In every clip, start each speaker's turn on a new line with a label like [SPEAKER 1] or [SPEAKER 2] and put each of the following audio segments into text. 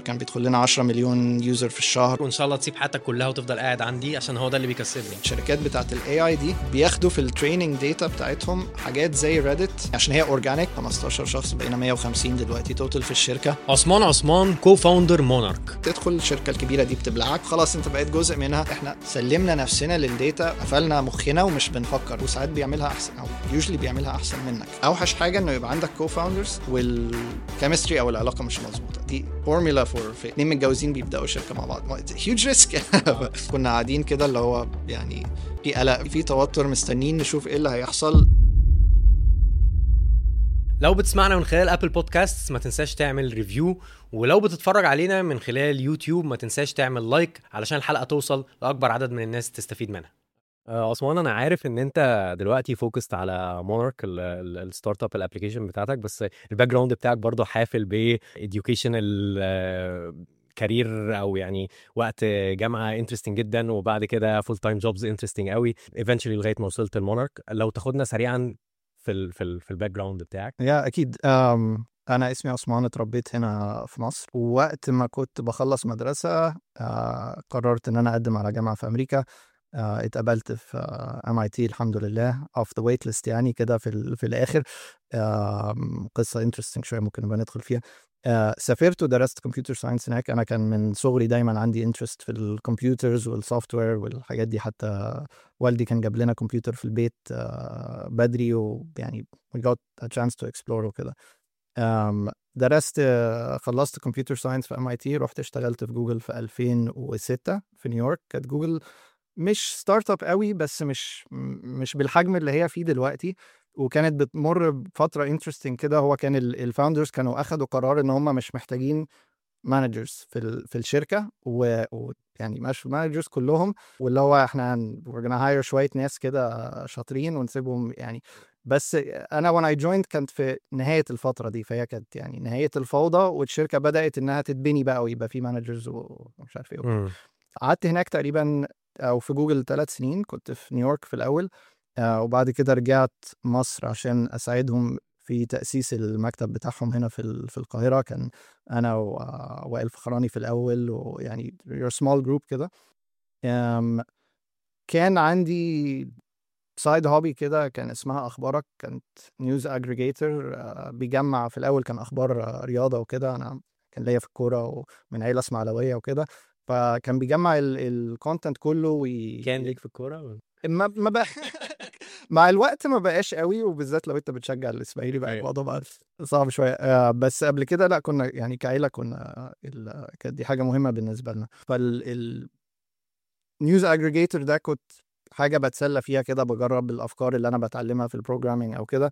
[SPEAKER 1] كان بيدخل لنا 10 مليون يوزر في الشهر
[SPEAKER 2] وان شاء الله تسيب حياتك كلها وتفضل قاعد عندي عشان هو ده اللي بيكسبني
[SPEAKER 1] الشركات بتاعت الاي اي دي بياخدوا في التريننج داتا بتاعتهم حاجات زي ريدت عشان هي اورجانيك 15 شخص بقينا 150 دلوقتي توتال في الشركه
[SPEAKER 2] عثمان عثمان كو فاوندر مونارك
[SPEAKER 1] تدخل الشركه الكبيره دي بتبلعك خلاص انت بقيت جزء منها احنا سلمنا نفسنا للداتا قفلنا مخنا ومش بنفكر وساعات بيعملها احسن او يوجلي بيعملها احسن منك اوحش حاجه انه يبقى عندك كو فاوندرز والكيمستري او العلاقه مش مظبوطه دي فورمولا فور في اتنين متجوزين بيبداوا شركه مع بعض هيوج ريسك كنا قاعدين كده اللي هو يعني في قلق في توتر مستنيين نشوف ايه اللي هيحصل
[SPEAKER 2] لو بتسمعنا من خلال ابل بودكاست ما تنساش تعمل ريفيو ولو بتتفرج علينا من خلال يوتيوب ما تنساش تعمل لايك علشان الحلقه توصل لاكبر عدد من الناس تستفيد منها
[SPEAKER 3] آه، عثمان انا عارف ان انت دلوقتي فوكست على مونارك الستارت اب الابلكيشن بتاعتك بس الباك جراوند بتاعك برضه حافل ب educational كارير او يعني وقت جامعه انترستنج جدا وبعد كده فول تايم جوبز انترستنج قوي ايفنشولي لغايه ما وصلت المونارك لو تاخدنا سريعا في ال في ال في الباك جراوند بتاعك
[SPEAKER 1] يا اكيد أم انا اسمي عثمان اتربيت هنا في مصر ووقت ما كنت بخلص مدرسه آه قررت ان انا اقدم على جامعه في امريكا آه اتقبلت في ام اي تي الحمد لله اوف ذا ويت ليست يعني كده في ال- في الاخر آه قصه انترستنج شويه ممكن نبقى ندخل فيها آه سافرت ودرست كمبيوتر ساينس هناك انا كان من صغري دايما عندي انترست في الكمبيوترز والسوفت وير والحاجات دي حتى والدي كان جاب لنا كمبيوتر في البيت آه بدري ويعني we got a chance to explore وكده um, درست آه، خلصت كمبيوتر ساينس في ام اي تي رحت اشتغلت في جوجل في 2006 في نيويورك كانت جوجل مش ستارت اب قوي بس مش م- مش بالحجم اللي هي فيه دلوقتي وكانت بتمر بفتره انترستنج كده هو كان الفاوندرز كانوا اخدوا قرار ان هم مش محتاجين مانجرز في ال- في الشركه و- ويعني مش مانجرز كلهم واللي هو احنا هن- we're gonna hire شويه ناس كده شاطرين ونسيبهم يعني بس انا وانا اي جوينت كانت في نهايه الفتره دي فهي كانت يعني نهايه الفوضى والشركه بدات انها تتبني بقى ويبقى في مانجرز ومش عارف ايه
[SPEAKER 3] مم.
[SPEAKER 1] قعدت هناك تقريبا او في جوجل ثلاث سنين كنت في نيويورك في الاول آه، وبعد كده رجعت مصر عشان اساعدهم في تاسيس المكتب بتاعهم هنا في ال- في القاهره كان انا و- آه، وائل فخراني في الاول ويعني your small جروب كده آم، كان عندي سايد هوبي كده كان اسمها اخبارك كانت نيوز اجريجيتور بيجمع في الاول كان اخبار آه، رياضه وكده انا كان ليا في الكوره ومن عيله اسماعيلويه وكده فكان بيجمع الكونتنت كله وي...
[SPEAKER 3] كان ليك في الكوره
[SPEAKER 1] ما ما بقى مع الوقت ما بقاش قوي وبالذات لو انت بتشجع الاسماعيلي بقى
[SPEAKER 3] أيوة.
[SPEAKER 1] الموضوع بقى صعب شويه آه، بس قبل كده لا كنا يعني كعيله كنا ال... كانت دي حاجه مهمه بالنسبه لنا فال ال... نيوز اجريجيتور ده كنت حاجه بتسلى فيها كده بجرب الافكار اللي انا بتعلمها في البروجرامينج او كده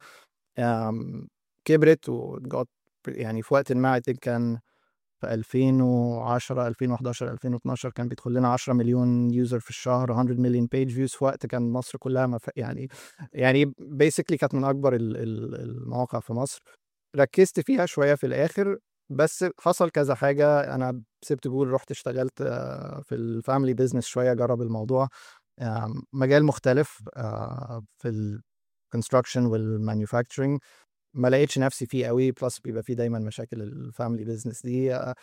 [SPEAKER 1] آم، كبرت وجات يعني في وقت ما I think كان في 2010 2011 2012 كان بيدخل لنا 10 مليون يوزر في الشهر 100 مليون بيج فيوز في وقت كان مصر كلها مف... يعني يعني بيسكلي كانت من اكبر ال- ال- المواقع في مصر ركزت فيها شويه في الاخر بس حصل كذا حاجه انا سبت جوجل رحت اشتغلت آه، في الفاميلي بيزنس شويه اجرب الموضوع آم، مجال مختلف آه، في الكونستراكشن والمانيفاكتشرنج ما لقيتش نفسي فيه قوي بلس بيبقى فيه دايما مشاكل الفاميلي بيزنس دي آه،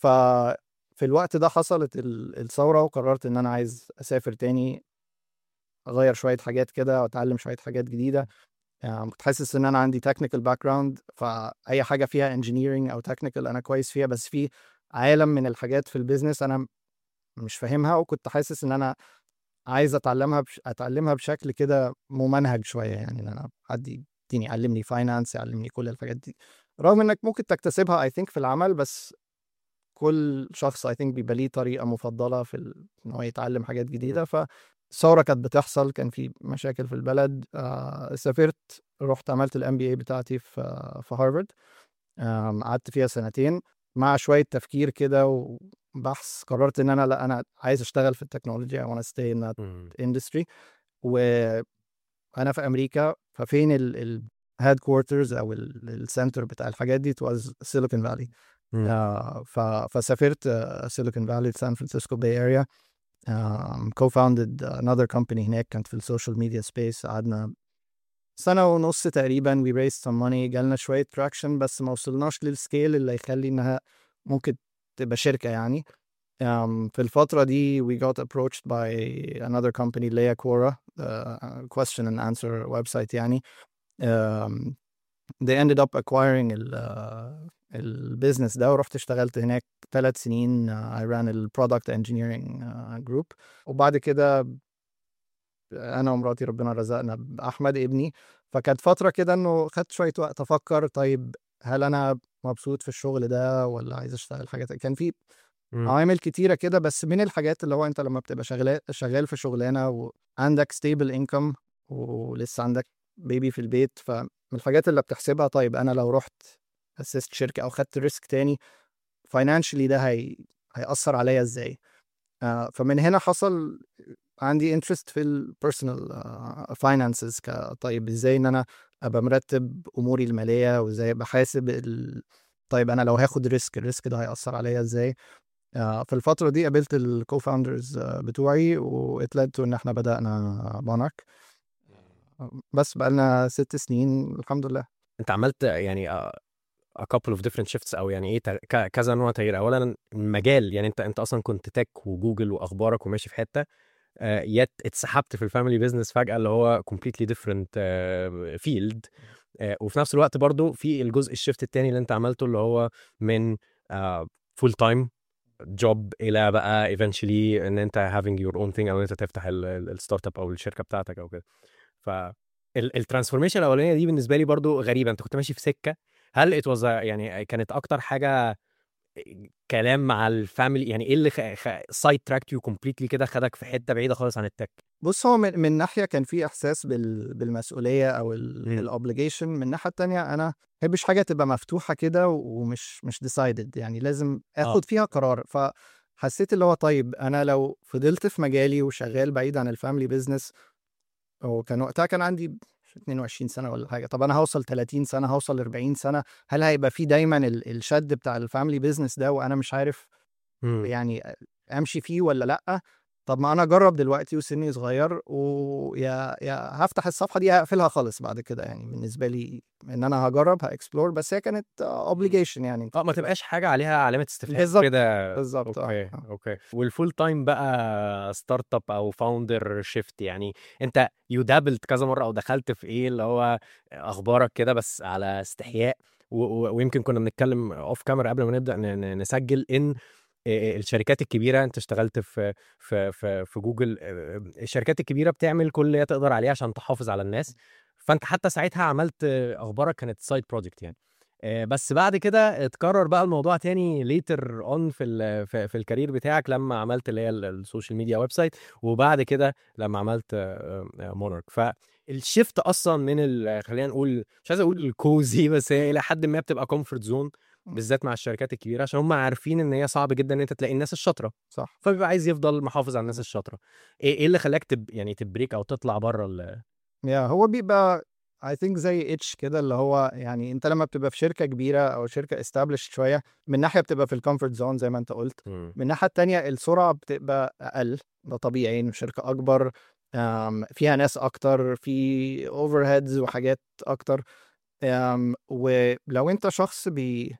[SPEAKER 1] ففي الوقت ده حصلت ال- الثوره وقررت ان انا عايز اسافر تاني اغير شويه حاجات كده واتعلم شويه حاجات جديده يعني كنت حاسس ان انا عندي تكنيكال باك جراوند فاي حاجه فيها انجينيرنج او تكنيكال انا كويس فيها بس في عالم من الحاجات في البيزنس انا مش فاهمها وكنت حاسس ان انا عايز اتعلمها بش... اتعلمها بشكل كده ممنهج شويه يعني ان انا حد يديني يعلمني فاينانس يعلمني كل الحاجات دي رغم انك ممكن تكتسبها اي ثينك في العمل بس كل شخص اي ثينك بيبقى ليه طريقه مفضله في ال... ان هو يتعلم حاجات جديده فثوره كانت بتحصل كان في مشاكل في البلد آه سافرت رحت عملت الام بي اي بتاعتي في آه في هارفارد آم، قعدت فيها سنتين مع شويه تفكير كده وبحث قررت ان انا لا انا عايز اشتغل في التكنولوجيا I want to stay in that
[SPEAKER 3] مم.
[SPEAKER 1] industry وانا في امريكا ففين الهيد كوارترز او السنتر بتاع الحاجات دي was سيليكون فالي
[SPEAKER 3] مم.
[SPEAKER 1] فسافرت سيليكون فالي سان فرانسيسكو باي اريا كو فاوندد انذر كومباني هناك كانت في السوشيال ميديا سبيس قعدنا سنة ونص تقريبا we raised some money جالنا شوية traction بس ما وصلناش للسكيل اللي يخلي انها ممكن تبقى شركه يعني um, في الفتره دي we got approached by another company اللي هي Quora uh, question and answer website يعني um, they ended up acquiring ال uh, البيزنس ده ورحت اشتغلت هناك ثلاث سنين uh, I ran ال product engineering uh, group وبعد كده انا ومراتي ربنا رزقنا باحمد ابني فكانت فتره كده انه خدت شويه وقت افكر طيب هل انا مبسوط في الشغل ده ولا عايز اشتغل حاجه تانية؟ كان في
[SPEAKER 3] مم.
[SPEAKER 1] عوامل كتيره كده بس من الحاجات اللي هو انت لما بتبقى شغال شغال في شغلانه وعندك ستيبل انكم ولسه عندك بيبي في البيت فمن الحاجات اللي بتحسبها طيب انا لو رحت اسست شركه او خدت ريسك تاني فاينانشلي ده هي هيأثر عليا ازاي آه، فمن هنا حصل عندي انترست في البيرسونال فاينانسز طيب ازاي ان انا ابقى مرتب اموري الماليه وازاي بحاسب ال... طيب انا لو هاخد ريسك الريسك ده هيأثر عليا ازاي آه، في الفترة دي قابلت الكو فاوندرز بتوعي واتلدت ان احنا بدأنا مونارك بس بقالنا ست سنين الحمد لله
[SPEAKER 3] انت عملت يعني a, a couple of different shifts او يعني ايه تر- ك- كذا نوع تغيير اولا المجال يعني انت انت اصلا كنت تك وجوجل واخبارك وماشي في حته آه، يت اتسحبت في الفاميلي بيزنس فجاه اللي هو completely different فيلد وفي نفس الوقت برضو في الجزء الشيفت التاني اللي انت عملته اللي هو من فول تايم جوب الى بقى eventually ان انت having your own thing او ان انت تفتح الستارت اب او الشركه بتاعتك او كده ف الترانسفورميشن الاولانيه دي بالنسبه لي برضو غريبه انت كنت ماشي في سكه هل ات واز يعني كانت اكتر حاجه كلام مع الفاميلي يعني ايه اللي سايد تراكت يو كومبليتلي كده خدك في حته بعيده خالص عن التك
[SPEAKER 1] بص هو من, من ناحية كان في إحساس بال... بالمسؤولية أو
[SPEAKER 3] مم.
[SPEAKER 1] الأوبليجيشن من الناحية التانية أنا مبحبش حاجة تبقى مفتوحة كده ومش مش ديسايدد يعني لازم آخد فيها قرار فحسيت اللي هو طيب أنا لو فضلت في مجالي وشغال بعيد عن الفاميلي بيزنس وكان وقتها كان عندي 22 سنة ولا حاجة طب أنا هوصل 30 سنة هوصل 40 سنة هل هيبقى في دايما ال- الشد بتاع الفاميلي بيزنس ده وأنا مش عارف
[SPEAKER 3] مم.
[SPEAKER 1] يعني امشي فيه ولا لا طب ما انا اجرب دلوقتي وسني صغير ويا يا هفتح الصفحه دي هقفلها خالص بعد كده يعني بالنسبه لي ان انا هجرب هاكسبلور بس هي كانت اوبليجيشن يعني
[SPEAKER 3] اه ما تبقاش حاجه عليها علامه استفهام
[SPEAKER 1] بالظبط.
[SPEAKER 3] كده
[SPEAKER 1] بالظبط
[SPEAKER 3] اوكي
[SPEAKER 1] اه آه.
[SPEAKER 3] اوكي والفول تايم بقى ستارت اب او فاوندر شيفت يعني انت يو دابلت كذا مره او دخلت في ايه اللي هو اخبارك كده بس على استحياء و- و- ويمكن كنا بنتكلم اوف كاميرا قبل ما نبدا ن- ن- نسجل ان الشركات الكبيره انت اشتغلت في في في, في جوجل الشركات الكبيره بتعمل كل اللي هي تقدر عليه عشان تحافظ على الناس فانت حتى ساعتها عملت اخبارك كانت سايد بروجكت يعني آه، بس بعد كده اتكرر بقى الموضوع تاني ليتر اون في ال في, في الكارير بتاعك لما عملت اللي هي ال- السوشيال ميديا ويب سايت وبعد كده لما عملت مونارك فالشيفت اصلا من ال- خلينا نقول مش عايز اقول الكوزي بس هي الى حد ما بتبقى كومفورت زون بالذات مع الشركات الكبيره عشان هم عارفين ان هي صعب جدا ان انت تلاقي الناس الشاطره
[SPEAKER 1] صح
[SPEAKER 3] فبيبقى عايز يفضل محافظ على الناس الشاطره ايه ايه اللي خلاك تب يعني تبريك او تطلع بره ال
[SPEAKER 1] يا هو بيبقى I think زي اتش كده اللي هو يعني انت لما بتبقى في شركه كبيره او شركه established شويه من ناحيه بتبقى في الكومفورت زون زي ما انت قلت من الناحيه التانية السرعه بتبقى اقل ده طبيعي ان شركه اكبر أم، فيها ناس اكتر في اوفر هيدز وحاجات اكتر أم، ولو انت شخص بي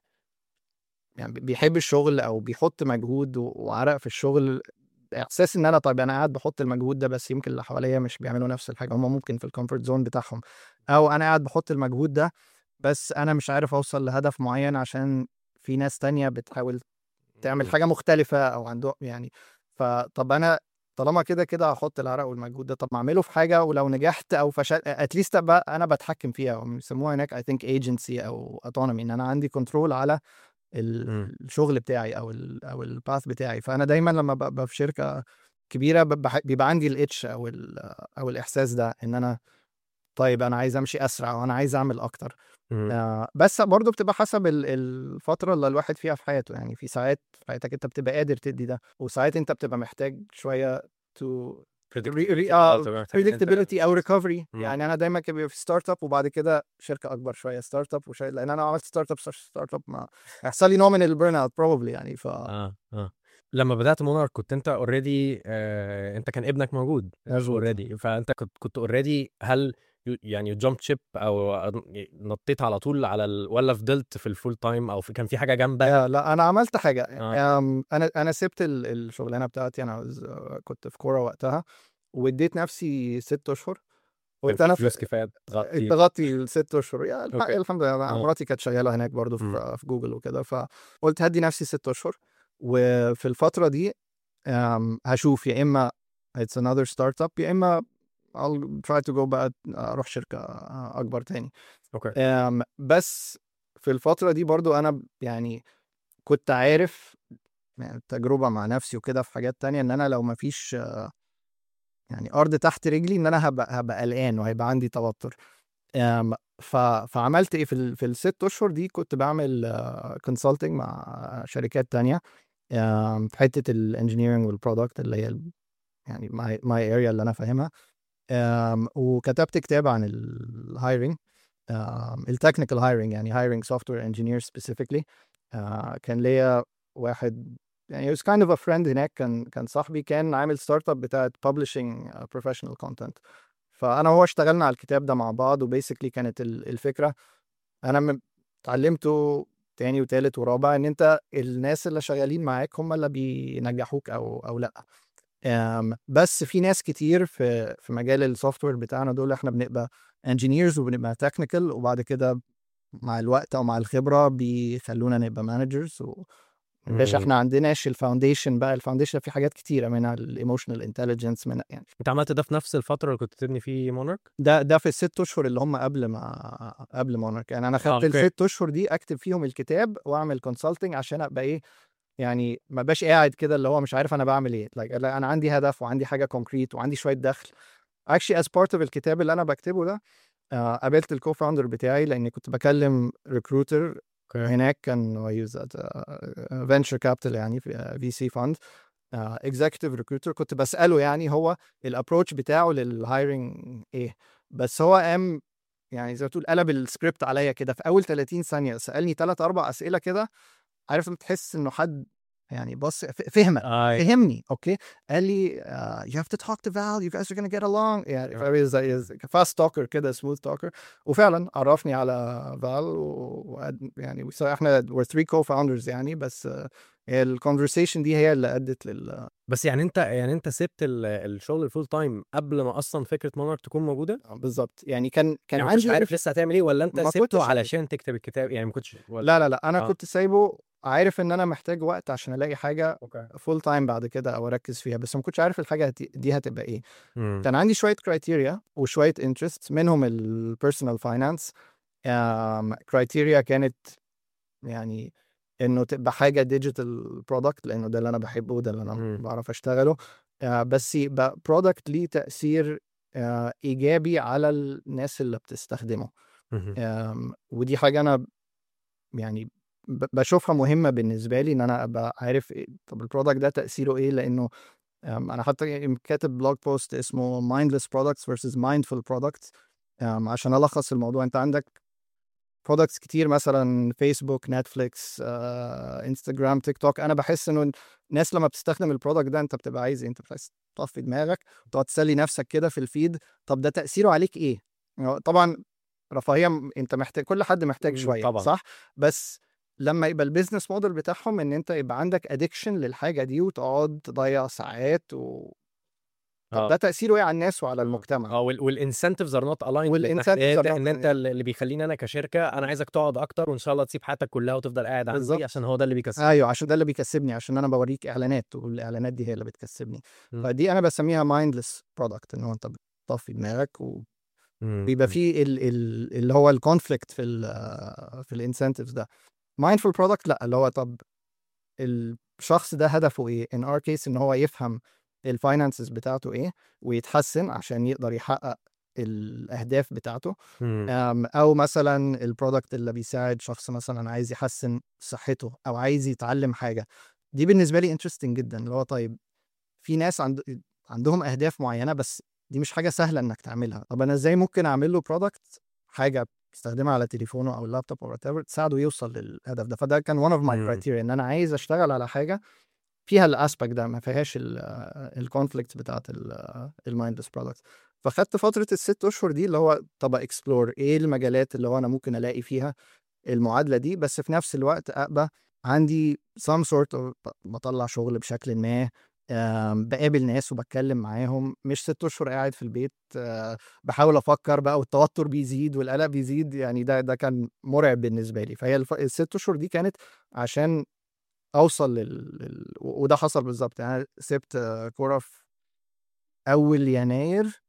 [SPEAKER 1] يعني بيحب الشغل او بيحط مجهود و- وعرق في الشغل احساس ان انا طيب انا قاعد بحط المجهود ده بس يمكن اللي حواليا مش بيعملوا نفس الحاجه هم ممكن في الكومفورت زون بتاعهم او انا قاعد بحط المجهود ده بس انا مش عارف اوصل لهدف معين عشان في ناس تانية بتحاول تعمل حاجه مختلفه او عندهم يعني فطب انا طالما كده كده هحط العرق والمجهود ده طب ما اعمله في حاجه ولو نجحت او فشلت اتليست ابقى انا بتحكم فيها هم بيسموها هناك اي ثينك ايجنسي او اوتونومي ان انا عندي كنترول على ال-
[SPEAKER 3] مم.
[SPEAKER 1] الشغل بتاعي او ال او الباث بتاعي فانا دايما لما ببقى في شركه كبيره ببقى- بيبقى عندي الاتش او ال او الاحساس ده ان انا طيب انا عايز امشي اسرع وانا عايز اعمل اكتر
[SPEAKER 3] مم.
[SPEAKER 1] آه، بس برضه بتبقى حسب ال- الفترة اللي الواحد فيها في حياته يعني في ساعات في حياتك انت بتبقى قادر تدي ده وساعات انت بتبقى محتاج شوية to
[SPEAKER 3] Predictability.
[SPEAKER 1] re- آه،
[SPEAKER 3] آه، تبقى محتاج إن أنت-
[SPEAKER 1] predictability او recovery
[SPEAKER 3] مم.
[SPEAKER 1] يعني انا دايما كان بيبقى في ستارت اب وبعد كده شركة اكبر شوية ستارت اب وشوية لان انا عملت ستارت اب ستارت اب ما هيحصل لي نوع من البرن اوت probably يعني ف
[SPEAKER 3] اه اه لما بدات مونارك كنت انت اوريدي آه انت كان ابنك موجود
[SPEAKER 1] مظبوط.
[SPEAKER 3] اوريدي فانت كنت كنت اوريدي هل يعني جامب شيب او نطيت على طول على ال... ولا فضلت في الفول تايم او في... كان في حاجه جنبك
[SPEAKER 1] لا لا انا عملت حاجه
[SPEAKER 3] آه.
[SPEAKER 1] أم، انا انا سبت ال- الشغلانه بتاعتي انا was- كنت في كوره وقتها واديت نفسي ست اشهر
[SPEAKER 3] كان
[SPEAKER 1] قلت
[SPEAKER 3] في
[SPEAKER 1] انا
[SPEAKER 3] فلوس كفايه تغطي
[SPEAKER 1] تغطي الست اشهر يا الح-
[SPEAKER 3] أوكي.
[SPEAKER 1] الحمد لله
[SPEAKER 3] آه.
[SPEAKER 1] مراتي كانت شغاله هناك برضو
[SPEAKER 3] مم.
[SPEAKER 1] في, في جوجل وكده فقلت هدي نفسي ست اشهر وفي الفتره دي أم، هشوف يا اما it's another startup يا اما I'll try to go بقى اروح شركه اكبر تاني
[SPEAKER 3] اوكي
[SPEAKER 1] أم، بس في الفترة دي برضو أنا ب- يعني كنت عارف يعني تجربة مع نفسي وكده في حاجات تانية إن أنا لو مفيش آه، يعني أرض تحت رجلي إن أنا هبقى هبقى قلقان وهيبقى عندي توتر أم، ف... فعملت إيه في ال... في الست أشهر دي كنت بعمل كونسلتنج مع شركات تانية أم، في حتة الانجينيرنج والبرودكت اللي هي ال- يعني ماي ماي اريا اللي أنا فاهمها أم، وكتبت كتاب عن الهايرنج التكنيكال هايرنج يعني هايرنج سوفت وير انجينير سبيسيفيكلي كان ليا واحد يعني it was kind of a friend هناك كان كان صاحبي كان عامل ستارت اب بتاعت publishing uh, professional content فانا وهو اشتغلنا على الكتاب ده مع بعض وبيسكلي كانت ال- الفكره انا م- اتعلمته تاني وتالت ورابع ان انت الناس اللي شغالين معاك هم اللي بينجحوك او او لا أم، بس في ناس كتير في في مجال السوفت وير بتاعنا دول احنا بنبقى انجينيرز وبنبقى تكنيكال وبعد كده مع الوقت او مع الخبره بيخلونا نبقى مانجرز و باش
[SPEAKER 3] مم.
[SPEAKER 1] احنا عندناش الفاونديشن بقى الفاونديشن في حاجات كتيره منها الايموشنال انتليجنس من يعني
[SPEAKER 3] انت عملت ده في نفس الفتره اللي كنت تبني فيه مونارك
[SPEAKER 1] ده ده في الست اشهر اللي هم قبل ما قبل مونارك يعني انا خدت
[SPEAKER 3] أوكي.
[SPEAKER 1] الست اشهر دي اكتب فيهم الكتاب واعمل كونسلتنج عشان ابقى ايه يعني ما بقاش قاعد كده اللي هو مش عارف انا بعمل ايه like لا، انا عندي هدف وعندي حاجه كونكريت وعندي شويه دخل actually as part of الكتاب اللي انا بكتبه ده آه، قابلت الكو فاوندر بتاعي لاني كنت بكلم ريكروتر
[SPEAKER 3] اوكي
[SPEAKER 1] هناك كان هو يوز فينشر كابيتال يعني في سي فاند اكزيكتيف ريكروتر كنت بساله يعني هو الابروتش بتاعه للهايرنج ايه بس هو قام يعني زي ما تقول قلب السكريبت عليا كده في اول 30 ثانيه سالني ثلاث اربع اسئله كده عارف لما تحس انه حد يعني بص ف- فهمك
[SPEAKER 3] آه.
[SPEAKER 1] فهمني اوكي قال لي uh, you have to talk to Val you guys are gonna get along يعني فاهم زي فاست توكر كده سموث توكر وفعلا عرفني على فال و... و... يعني we saw- احنا we're three co-founders يعني بس الكونفرسيشن دي هي اللي ادت لل
[SPEAKER 3] بس يعني انت يعني انت سبت ال- الشغل الفول تايم قبل ما اصلا فكره مونارك تكون موجوده
[SPEAKER 1] بالظبط يعني كان كان
[SPEAKER 3] يعني ما كنتش
[SPEAKER 1] عندي
[SPEAKER 3] عارف لسه هتعمل ايه ولا انت
[SPEAKER 1] ما
[SPEAKER 3] سبته
[SPEAKER 1] كنتش-
[SPEAKER 3] علشان تكتب الكتاب يعني ما كنتش ولا
[SPEAKER 1] لا لا لا انا
[SPEAKER 3] آه.
[SPEAKER 1] كنت سايبه عارف ان انا محتاج وقت عشان الاقي حاجه
[SPEAKER 3] اوكي
[SPEAKER 1] فول تايم بعد كده او اركز فيها بس ما كنتش عارف الحاجه هت- دي هتبقى ايه
[SPEAKER 3] مم.
[SPEAKER 1] كان عندي شويه كرايتيريا وشويه انترست منهم البيرسونال فاينانس كرايتيريا كانت يعني انه تبقى حاجه ديجيتال برودكت لانه ده اللي انا بحبه وده اللي انا
[SPEAKER 3] مم.
[SPEAKER 1] بعرف اشتغله آه، بس يبقى برودكت ليه تاثير آه، ايجابي على الناس اللي بتستخدمه
[SPEAKER 3] مهم.
[SPEAKER 1] آم، ودي حاجه انا يعني ب- بشوفها مهمه بالنسبه لي ان انا ابقى عارف إيه طب البرودكت ده تاثيره ايه لانه آم، انا حتى كاتب بلوج بوست اسمه mindless products versus mindful products آم، عشان الخص الموضوع انت عندك برودكتس كتير مثلا فيسبوك نتفليكس آه، انستجرام تيك توك انا بحس انه الناس لما بتستخدم البرودكت ده انت بتبقى عايز إيه؟ انت بتبقى عايز تطفي دماغك وتقعد تسلي نفسك كده في الفيد طب ده تاثيره عليك ايه يعني طبعا رفاهيه م- انت محتاج كل حد محتاج
[SPEAKER 3] مم،
[SPEAKER 1] شويه
[SPEAKER 3] طبعاً.
[SPEAKER 1] صح بس لما يبقى البيزنس موديل بتاعهم ان انت يبقى عندك ادكشن للحاجه دي وتقعد تضيع ساعات و... طب
[SPEAKER 3] آه.
[SPEAKER 1] ده تاثيره ايه على الناس وعلى المجتمع
[SPEAKER 3] اه والانسنتيفز ار نوت الايند
[SPEAKER 1] والincentives are not
[SPEAKER 3] ان انت
[SPEAKER 1] aligned.
[SPEAKER 3] اللي بيخليني انا كشركه انا عايزك تقعد اكتر وان شاء الله تسيب حياتك كلها وتفضل قاعد عندي
[SPEAKER 1] بالظبط.
[SPEAKER 3] عشان هو ده اللي بيكسب
[SPEAKER 1] ايوه عشان ده اللي بيكسبني عشان انا بوريك اعلانات والاعلانات دي هي اللي بتكسبني
[SPEAKER 3] مم.
[SPEAKER 1] فدي انا بسميها مايندلس برودكت ان هو انت بتطفي دماغك وبيبقى فيه ال ال اللي هو الكونفليكت في ال في الانسنتيفز ده مايندفول برودكت لا اللي هو طب الشخص ده هدفه ايه ان ار كيس ان هو يفهم الفاينانسز بتاعته ايه ويتحسن عشان يقدر يحقق الاهداف بتاعته
[SPEAKER 3] مم.
[SPEAKER 1] أم، او مثلا البرودكت اللي بيساعد شخص مثلا عايز يحسن صحته او عايز يتعلم حاجه دي بالنسبه لي انترستنج جدا اللي هو طيب في ناس عند... عندهم اهداف معينه بس دي مش حاجه سهله انك تعملها طب انا ازاي ممكن اعمل له برودكت حاجه بيستخدمها على تليفونه او اللابتوب او whatever تساعده يوصل للهدف ده فده كان one of my
[SPEAKER 3] مم.
[SPEAKER 1] criteria ان انا عايز اشتغل على حاجه فيها الاسبكت ده ما فيهاش الكونفليكت بتاعت المايندلس برودكت فخدت فتره الست اشهر دي اللي هو طب اكسبلور ايه المجالات اللي هو انا ممكن الاقي فيها المعادله دي بس في نفس الوقت ابقى عندي some sort of بطلع شغل بشكل ما آم، بقابل ناس وبتكلم معاهم مش ست اشهر قاعد في البيت آه، بحاول افكر بقى والتوتر بيزيد والقلق بيزيد يعني ده ده كان مرعب بالنسبه لي فهي الف... الست اشهر دي كانت عشان اوصل لل... لل... وده حصل بالظبط يعني أنا سبت آه، كوره في اول يناير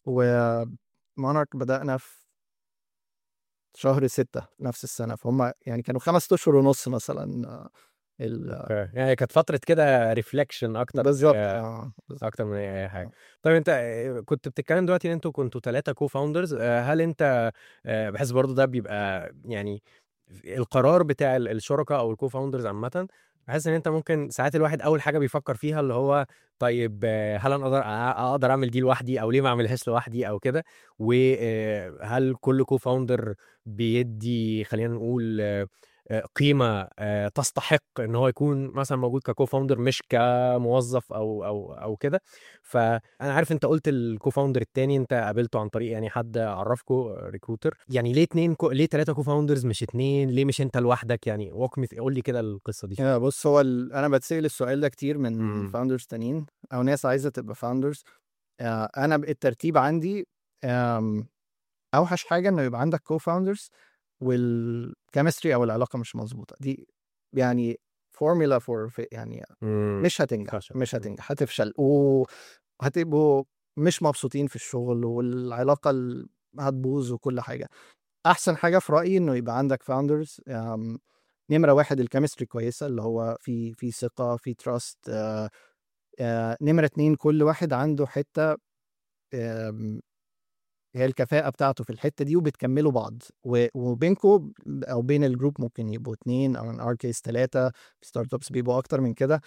[SPEAKER 1] ومونارك بدأنا في شهر ستة نفس السنة فهم يعني كانوا خمس أشهر ونص مثلا آه، ال...
[SPEAKER 3] أوكي. يعني كانت فتره كده ريفليكشن اكتر
[SPEAKER 1] بالظبط
[SPEAKER 3] آه،
[SPEAKER 1] آه، بالظبط.
[SPEAKER 3] اكتر من اي حاجه طيب انت آه، كنت بتتكلم دلوقتي ان انتوا كنتوا ثلاثه كو فاوندرز هل انت آه، بحس برضو ده بيبقى يعني القرار بتاع ال- الشركاء او الكو فاوندرز عامه بحس ان انت ممكن ساعات الواحد اول حاجه بيفكر فيها اللي هو طيب آه، هل انا اقدر أ- اقدر اعمل دي لوحدي او ليه ما اعملهاش لوحدي او كده وهل كل كو فاوندر بيدي خلينا نقول آه، آه، قيمه آه، تستحق ان هو يكون مثلا موجود ككو فاوندر مش كموظف او او او كده فانا عارف انت قلت الكو فاوندر التاني انت قابلته عن طريق يعني حد عرفكو ريكروتر يعني ليه اتنين كو... ليه ثلاثه كو فاوندرز مش اتنين ليه مش انت لوحدك يعني walk me قول لي كده القصه دي
[SPEAKER 1] يا بص هو ال... انا بتسال السؤال ده كتير من
[SPEAKER 3] مم.
[SPEAKER 1] فاوندرز تانيين او ناس عايزه تبقى فاوندرز انا الترتيب عندي آم، اوحش حاجه انه يبقى عندك كو فاوندرز والكيمستري او العلاقه مش مظبوطه دي يعني فورمولا فور يعني
[SPEAKER 3] مم.
[SPEAKER 1] مش هتنجح
[SPEAKER 3] فشل.
[SPEAKER 1] مش هتنجح هتفشل وهتبقوا مش مبسوطين في الشغل والعلاقه ال- هتبوظ وكل حاجه احسن حاجه في رايي انه يبقى عندك فاوندرز نمره واحد الكيمستري كويسه اللي هو في في ثقه في تراست نمره اتنين كل واحد عنده حته آم، هي الكفاءه بتاعته في الحته دي وبتكملوا بعض و- وبينكم او بين الجروب ممكن يبقوا اتنين او ان ار كيس ثلاثه في ستارت ابس بيبقوا اكتر من كده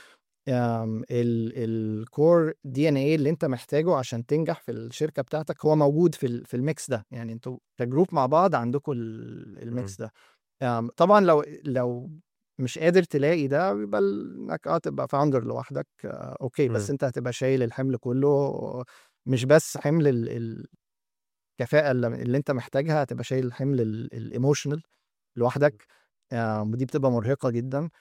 [SPEAKER 1] الكور دي ان اي اللي انت محتاجه عشان تنجح في الشركه بتاعتك هو موجود في ال- في الميكس ده يعني انتوا كجروب مع بعض عندكم ال- الميكس ده آم، طبعا لو لو مش قادر تلاقي ده يبقى ال- انك اه تبقى فاوندر لوحدك آه، اوكي بس
[SPEAKER 3] مم.
[SPEAKER 1] انت هتبقى شايل الحمل كله مش بس حمل ال- ال- الكفاءه اللي, اللي انت محتاجها هتبقى شايل الحمل الايموشنال لوحدك آه، ودي بتبقى مرهقه جدا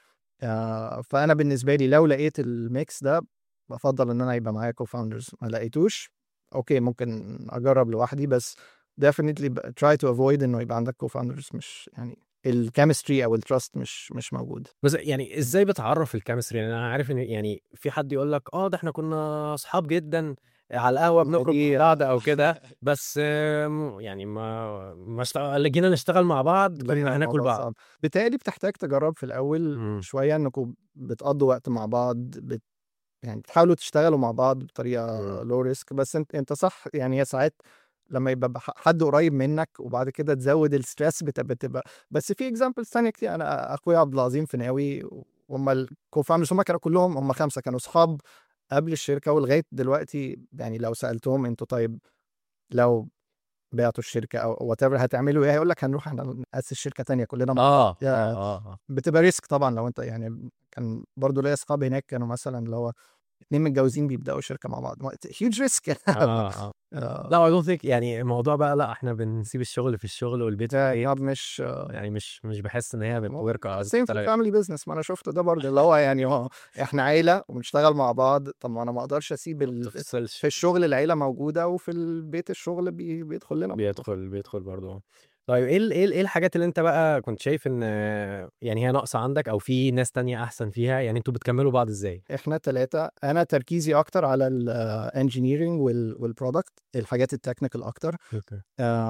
[SPEAKER 1] آه، فانا بالنسبه لي لو لقيت الميكس ده بفضل ان انا يبقى معايا كو فاوندرز ما لقيتوش اوكي ممكن اجرب لوحدي بس definitely ب- try to avoid انه يبقى عندك كو فاوندرز مش يعني الكيمستري او التراست مش مش موجود
[SPEAKER 3] بس يعني ازاي بتعرف الكيمستري يعني انا عارف ان يعني في حد يقول لك اه ده احنا كنا اصحاب جدا على القهوه بنخرج
[SPEAKER 1] دي-
[SPEAKER 3] مع بعض او كده بس آم، يعني ما ما اشتغل... جينا نشتغل مع بعض كنا هناكل
[SPEAKER 1] الموضوع
[SPEAKER 3] بعض
[SPEAKER 1] صعب. بالتالي بتحتاج تجرب في الاول
[SPEAKER 3] مم.
[SPEAKER 1] شويه انكم بتقضوا وقت مع بعض بت يعني بتحاولوا تشتغلوا مع بعض بطريقه
[SPEAKER 3] مم.
[SPEAKER 1] لو ريسك بس انت انت صح يعني هي ساعات لما يبقى بح- حد قريب منك وبعد كده تزود الستريس بت- بتبقى بس في اكزامبلز ثانيه كتير انا اخويا عبد العظيم فناوي هم الكوفاوندرز هم كانوا كلهم هم خمسه كانوا اصحاب قبل الشركه ولغايه دلوقتي يعني لو سالتهم انتوا طيب لو بعتوا الشركه او وات ايفر هتعملوا ايه هيقول لك هنروح احنا ناسس شركه تانية كلنا مع
[SPEAKER 3] اه
[SPEAKER 1] يا-
[SPEAKER 3] اه اه آه.
[SPEAKER 1] بتبقى ريسك طبعا لو انت يعني كان برضو ليا اصحاب هناك كانوا مثلا اللي هو اتنين متجوزين بيبداوا شركه مع بعض هيوج ريسك
[SPEAKER 3] اه اه لا اي دونت ثينك يعني الموضوع بقى لا احنا بنسيب الشغل في الشغل والبيت في البيت.
[SPEAKER 1] ده مش
[SPEAKER 3] يعني مش مش بحس ان هي ورك
[SPEAKER 1] سيم في الفاميلي بزنس ما انا شفته ده برضه اللي هو يعني اه احنا عيله وبنشتغل مع بعض طب ما انا ما اقدرش اسيب ال...
[SPEAKER 3] تفصلش
[SPEAKER 1] في الشغل العيله موجوده وفي البيت الشغل بي... بيدخل لنا
[SPEAKER 3] بيدخل بيدخل برضه طيب ايه ال- ايه ال- ايه الحاجات اللي انت بقى كنت شايف ان آه، يعني هي ناقصه عندك او في ناس تانية احسن فيها يعني انتوا بتكملوا بعض ازاي
[SPEAKER 1] احنا ثلاثه انا تركيزي اكتر على الانجينيرنج والبرودكت الحاجات التكنيكال اكتر
[SPEAKER 3] اوكي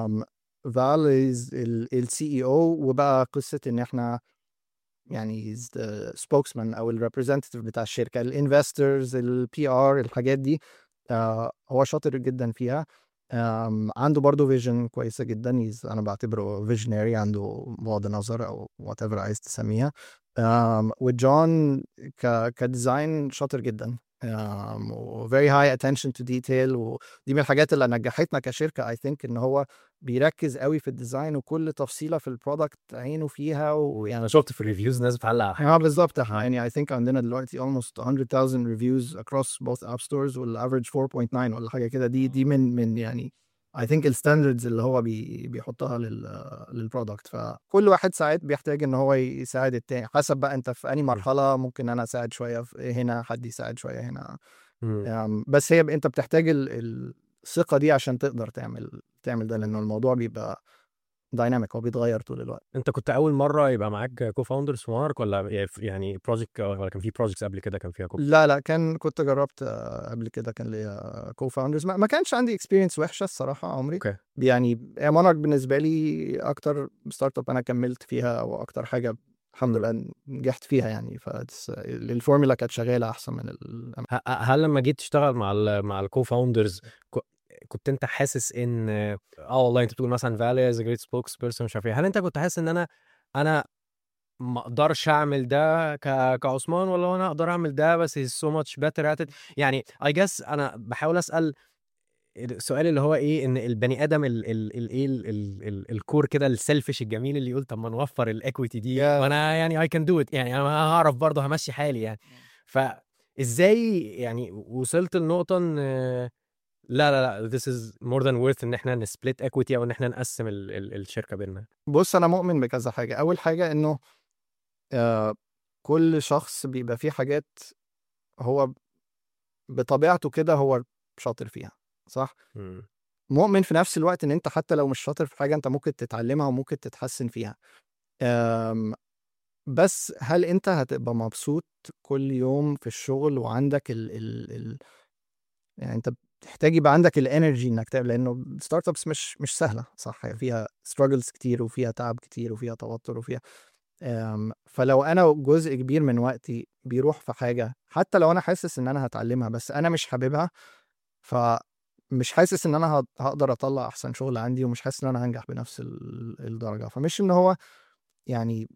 [SPEAKER 1] فال از السي اي او وبقى قصه ان احنا يعني سبوكسمان او الريبريزنتيف بتاع الشركه الانفسترز البي ار الحاجات دي آه، هو شاطر جدا فيها آم، عنده برضه فيجن كويسه جدا he's- انا بعتبره فيجنري عنده بعد نظر او وات ايفر عايز تسميها آم، وجون ك كديزاين شاطر جدا um, و very high attention to detail ودي من الحاجات اللي نجحتنا كشركه I think ان هو بيركز قوي في الديزاين وكل تفصيله في البرودكت عينه فيها ويعني
[SPEAKER 3] يعني انا شفت في الريفيوز ناس بتعلق على حاجة.
[SPEAKER 1] اه بالظبط احنا يعني I think عندنا دلوقتي almost 100,000 reviews across both app stores والافرج 4.9 ولا حاجه كده دي دي من من يعني I think الستاندردز اللي هو بي بيحطها لل للبرودكت فكل واحد ساعات بيحتاج ان هو يساعد التاني حسب بقى انت في انهي مرحله ممكن انا اساعد شويه في هنا حد يساعد شويه هنا
[SPEAKER 3] مم.
[SPEAKER 1] يعني بس هي انت بتحتاج ال- الثقه دي عشان تقدر تعمل تعمل ده لانه الموضوع بيبقى دايناميك هو بيتغير طول الوقت
[SPEAKER 3] انت كنت اول مره يبقى معاك كو فاوندرز في مارك ولا يعني بروجكت ولا كان في بروجكتس قبل كده كان فيها كو
[SPEAKER 1] لا لا كان كنت جربت آه، قبل كده كان ليا كو فاوندرز ما, ما كانش عندي اكسبيرينس وحشه الصراحه عمري
[SPEAKER 3] اوكي
[SPEAKER 1] يعني هي مونارك بالنسبه لي اكتر ستارت اب انا كملت فيها واكتر حاجه الحمد لله نجحت فيها يعني فالفورمولا كانت شغاله احسن من ال...
[SPEAKER 3] ه- هل لما جيت تشتغل مع ال مع الكو فاوندرز كنت انت حاسس ان اه والله انت بتقول مثلا فالي از جريت سبوكس بيرسون مش عارف ايه هل انت كنت حاسس ان انا انا ما اقدرش اعمل ده ك... كعثمان ولا انا اقدر اعمل ده بس he's so much better at it يعني I guess انا بحاول اسال السؤال اللي هو ايه ان البني ادم ال ال ال ايه ال ال ال الكور كده السيلفش الجميل اللي يقول طب ما نوفر الايكويتي دي
[SPEAKER 1] Yeah.
[SPEAKER 3] وانا يعني اي كان دو ات يعني انا هعرف برضه همشي حالي يعني فازاي يعني وصلت لنقطه ان لا لا لا this is more than worth ان احنا نسبلت equity او ان احنا نقسم ال ال الشركه بيننا
[SPEAKER 1] بص انا مؤمن بكذا حاجه اول حاجه انه آه كل شخص بيبقى فيه حاجات هو بطبيعته كده هو شاطر فيها صح
[SPEAKER 3] مم.
[SPEAKER 1] مؤمن في نفس الوقت ان انت حتى لو مش شاطر في حاجه انت ممكن تتعلمها وممكن تتحسن فيها أم، بس هل انت هتبقى مبسوط كل يوم في الشغل وعندك ال ال ال يعني انت بتحتاج يبقى عندك الانرجي انك تعمل لانه ستارت ابس مش مش سهله صح هي فيها struggles كتير وفيها تعب كتير وفيها توتر وفيها أم، فلو انا جزء كبير من وقتي بيروح في حاجه حتى لو انا حاسس ان انا هتعلمها بس انا مش حاببها فمش حاسس ان انا هق- هقدر اطلع احسن شغل عندي ومش حاسس ان انا هنجح بنفس ال- الدرجه فمش ان هو يعني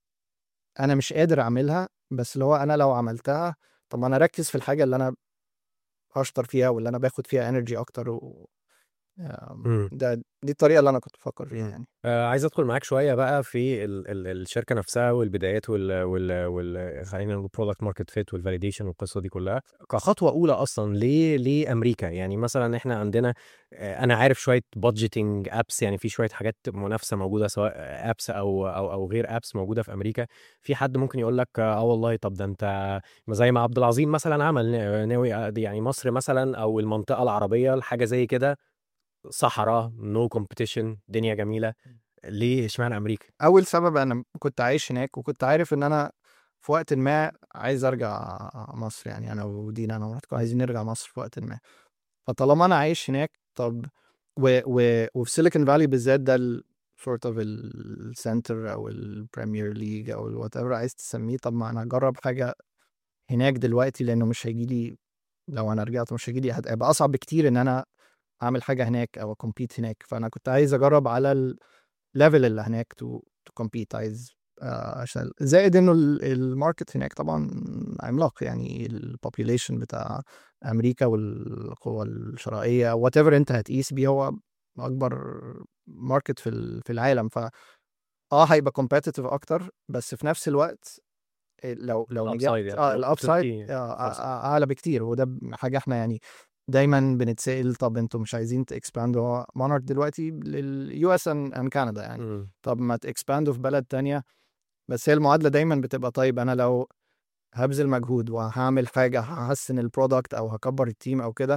[SPEAKER 1] انا مش قادر اعملها بس اللي هو انا لو عملتها طب ما انا اركز في الحاجه اللي انا هشطر فيها واللي انا باخد فيها انرجي اكتر و... أم،
[SPEAKER 3] مم.
[SPEAKER 1] ده دي الطريقه اللي انا كنت بفكر فيها يعني
[SPEAKER 3] آه عايز ادخل معاك شويه بقى في ال ال الشركه نفسها والبدايات وال وال, وال خلينا نقول برودكت ماركت فيت والفاليديشن والقصه دي كلها كخطوه اولى اصلا ليه ليه امريكا يعني مثلا احنا عندنا آه، انا عارف شويه بادجيتنج ابس يعني في شويه حاجات منافسه موجوده سواء ابس او او او غير ابس موجوده في امريكا في حد ممكن يقول لك اه والله طب ده انت ما زي ما عبد العظيم مثلا عمل ناوي يعني مصر مثلا او المنطقه العربيه حاجه زي كده صحراء نو كومبيتيشن دنيا جميله ليه اشمعنى امريكا
[SPEAKER 1] اول سبب انا كنت عايش هناك وكنت عارف ان انا في وقت ما عايز ارجع مصر يعني انا ودينا انا ومراتي كنا عايزين نرجع مصر في وقت ما فطالما انا عايش هناك طب و و وفي سيليكون فالي بالذات ده ال sort of السنتر او البريمير ليج او الوات ايفر عايز تسميه طب ما انا اجرب حاجه هناك دلوقتي لانه مش هيجي لي لو انا رجعت مش هيجي لي هيبقى اصعب بكتير ان انا اعمل حاجه هناك او كومبيت هناك فانا كنت عايز اجرب على الليفل اللي هناك تو تو كومبيت عايز آه، عشان زائد انه ال- الماركت هناك طبعا عملاق يعني البوبيوليشن بتاع امريكا والقوى الشرائيه وات ايفر انت هتقيس بيه هو اكبر ماركت في ال- في العالم ف اه هيبقى كومبetitive اكتر بس في نفس الوقت لو لو
[SPEAKER 3] الupside
[SPEAKER 1] نجحت
[SPEAKER 3] يعني،
[SPEAKER 1] اه
[SPEAKER 3] لو
[SPEAKER 1] الاب سايد
[SPEAKER 3] كسبتي فرصة.
[SPEAKER 1] اعلى بكتير وده حاجه احنا يعني دايما بنتسال طب انتوا مش عايزين تاكسباندوا هو مونارك دلوقتي لليو اس ان كندا يعني
[SPEAKER 3] مم.
[SPEAKER 1] طب ما تاكسباندوا في بلد تانية بس هي المعادله دايما بتبقى طيب انا لو هبذل مجهود وهعمل حاجه هحسن البرودكت او هكبر التيم او كده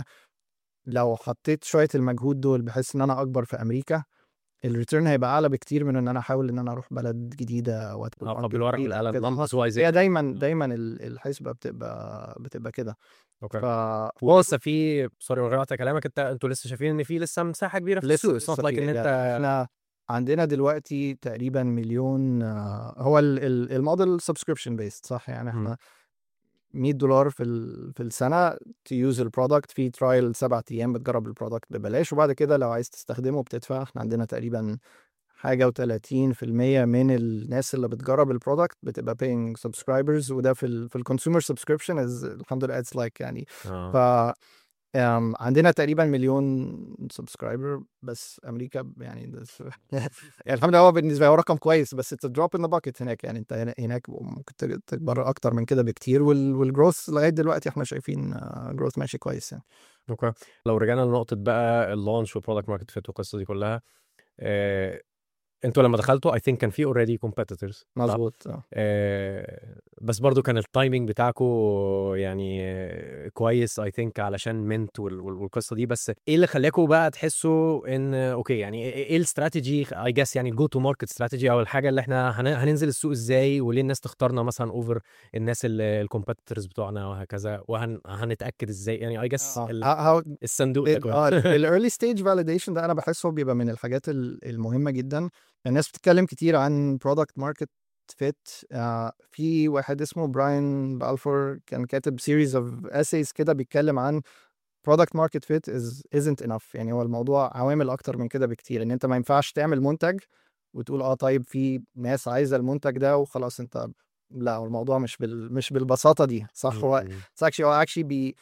[SPEAKER 1] لو حطيت شويه المجهود دول بحيث ان انا اكبر في امريكا الريتيرن هيبقى اعلى بكتير من ان انا احاول ان انا اروح بلد جديده وادخل
[SPEAKER 3] اه
[SPEAKER 1] market
[SPEAKER 3] فبالورقه
[SPEAKER 1] جديد أو
[SPEAKER 3] والقلم
[SPEAKER 1] كده.
[SPEAKER 3] numbers wise
[SPEAKER 1] هي دايما دايما ال- الحسبه بتبقى بتبقى كده
[SPEAKER 3] اوكي
[SPEAKER 1] ف
[SPEAKER 3] هو لسه في سوري من غير ما أقطع كلامك انت انتوا لسه شايفين ان في لسه مساحه كبيره في السوق
[SPEAKER 1] لسه
[SPEAKER 3] اتس نوت لايك ان
[SPEAKER 1] في-
[SPEAKER 3] انت
[SPEAKER 1] احنا عندنا دلوقتي تقريبا مليون آه، هو ال- ال- الموديل سبسكريبشن بيست صح يعني
[SPEAKER 3] مم.
[SPEAKER 1] احنا 100 دولار في ال- في السنه تيوز البرودكت في ترايل سبع ايام بتجرب البرودكت ببلاش وبعد كده لو عايز تستخدمه بتدفع احنا عندنا تقريبا حاجه و30% من الناس اللي بتجرب البرودكت بتبقى paying subscribers وده في ال في الكونسيومر سبسكريبشن الحمد لله اتس لايك يعني
[SPEAKER 3] اه
[SPEAKER 1] ف أم، عندنا تقريبا مليون سبسكرايبر بس امريكا يعني ده- يعني الحمد لله هو بالنسبه لي هو رقم كويس بس اتس دروب ان ذا باكيت هناك يعني انت هنا- هناك ممكن تج- تكبر اكتر من كده بكتير والجروث لغايه دلوقتي احنا شايفين جروث ماشي كويس يعني
[SPEAKER 3] اوكي لو رجعنا لنقطه بقى اللانش والبرودكت ماركت فيت والقصه دي كلها آه، انتوا لما دخلتوا اي ثينك كان في اوريدي كومبيتيتورز
[SPEAKER 1] مظبوط آه.
[SPEAKER 3] بس برضو كان التايمنج بتاعكم يعني آه، كويس اي ثينك علشان منت والقصه دي بس ايه اللي خلاكم بقى تحسوا ان اوكي يعني ايه إيه الاستراتيجي اي جاس يعني الجو تو ماركت استراتيجي او الحاجه اللي احنا هن- هننزل السوق ازاي وليه الناس تختارنا مثلا اوفر الناس الكومبيتيتورز بتوعنا وهكذا وهنتاكد ازاي يعني اي جاس
[SPEAKER 1] آه. how
[SPEAKER 3] الصندوق ده كويس.
[SPEAKER 1] اه الايرلي ستيج فاليديشن ده انا بحسه بيبقى من الحاجات ال- المهمه جدا الناس بتتكلم كتير عن برودكت ماركت فيت في واحد اسمه براين بالفور كان كاتب سيريز اوف essays كده بيتكلم عن product market fit is isn't enough يعني هو الموضوع عوامل اكتر من كده بكتير ان انت ما ينفعش تعمل منتج وتقول اه طيب في ناس عايزه المنتج ده وخلاص انت لا هو الموضوع مش بال مش بالبساطه دي صح هو
[SPEAKER 3] م- م.
[SPEAKER 1] it's actually هو actually بي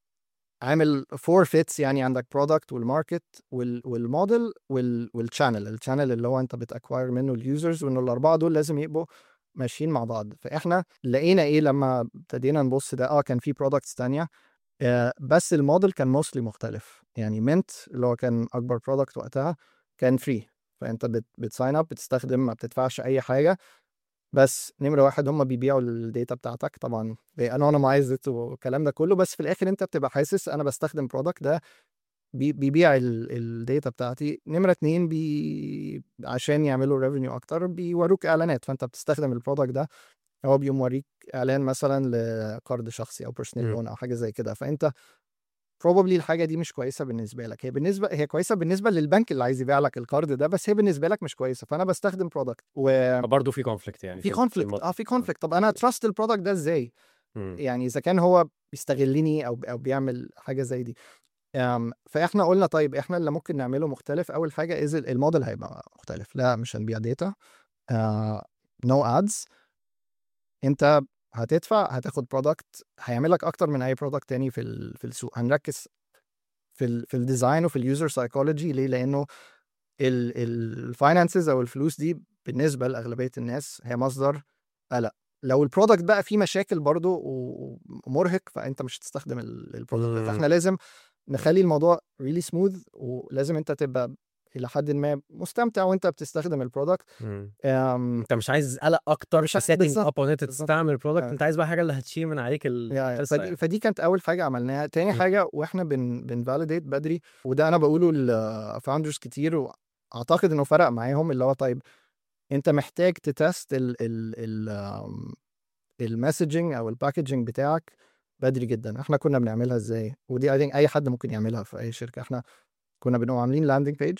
[SPEAKER 1] عامل فور فيتس يعني عندك برودكت والماركت وال والموديل وال والشانل الشانل اللي هو انت بتاكواير منه اليوزرز وان الاربعه دول لازم يبقوا ماشيين مع بعض فاحنا لقينا ايه لما ابتدينا نبص ده اه كان في برودكتس تانية آه بس الموديل كان موستلي مختلف يعني منت اللي هو كان اكبر برودكت وقتها كان فري فانت بت بتساين اب بتستخدم ما بتدفعش اي حاجه بس نمره واحد هم بيبيعوا الداتا بتاعتك طبعا انونمايز والكلام ده كله بس في الاخر انت بتبقى حاسس انا بستخدم برودكت ده بي- بيبيع الداتا بتاعتي نمره اتنين بي عشان يعملوا ريفينيو اكتر بيوروك اعلانات فانت بتستخدم البرودكت ده هو بيقوم موريك اعلان مثلا لقرض شخصي او بيرسونال
[SPEAKER 3] مم.
[SPEAKER 1] لون او حاجه زي كده فانت probably الحاجه دي مش كويسه بالنسبه لك هي بالنسبه هي كويسه بالنسبه للبنك اللي عايز يبيع لك القرض ده بس هي بالنسبه لك مش كويسه فانا بستخدم برودكت وفي
[SPEAKER 3] برضه في كونفليكت يعني
[SPEAKER 1] كونفليكت
[SPEAKER 3] الموضوع.
[SPEAKER 1] اه في كونفليكت طب انا تراست البرودكت ده ازاي
[SPEAKER 3] م.
[SPEAKER 1] يعني اذا كان هو بيستغلني او او بيعمل حاجه زي دي أم، فاحنا قلنا طيب احنا اللي ممكن نعمله مختلف اول حاجه از الموديل هيبقى مختلف لا مش هنبيع داتا نو ادز انت هتدفع هتاخد برودكت هيعمل لك اكتر من اي برودكت تاني في ال- في السوق هنركز في ال في الديزاين وفي اليوزر سايكولوجي ليه لانه الفاينانسز او الفلوس دي بالنسبه لاغلبيه الناس هي مصدر قلق لو البرودكت بقى فيه مشاكل برضو و- ومرهق فانت مش هتستخدم البرودكت ده
[SPEAKER 3] مم.
[SPEAKER 1] فاحنا لازم نخلي الموضوع ريلي سموث ولازم انت تبقى الى حد ما مستمتع وانت بتستخدم البرودكت
[SPEAKER 3] م.
[SPEAKER 1] أم،
[SPEAKER 3] انت مش عايز قلق اكتر
[SPEAKER 1] مش
[SPEAKER 3] في
[SPEAKER 1] عايز-
[SPEAKER 3] سيتنج
[SPEAKER 1] بالظبط،
[SPEAKER 3] اب ان انت
[SPEAKER 1] بالظبط.
[SPEAKER 3] تستعمل برودكت
[SPEAKER 1] آه.
[SPEAKER 3] انت عايز بقى حاجه اللي هتشيل من عليك
[SPEAKER 1] يا-
[SPEAKER 3] القصه
[SPEAKER 1] فدي,
[SPEAKER 3] يعني.
[SPEAKER 1] فدي كانت اول حاجه عملناها تاني
[SPEAKER 3] م.
[SPEAKER 1] حاجه واحنا بن بنفاليديت بدري وده انا بقوله لفاوندرز كتير واعتقد انه فرق معاهم اللي هو طيب انت محتاج تتست ال ال ال المسجنج او الباكجنج بتاعك بدري جدا احنا كنا بنعملها ازاي ودي اي اي حد ممكن يعملها في اي شركه احنا كنا بنقوم عاملين لاندنج بيج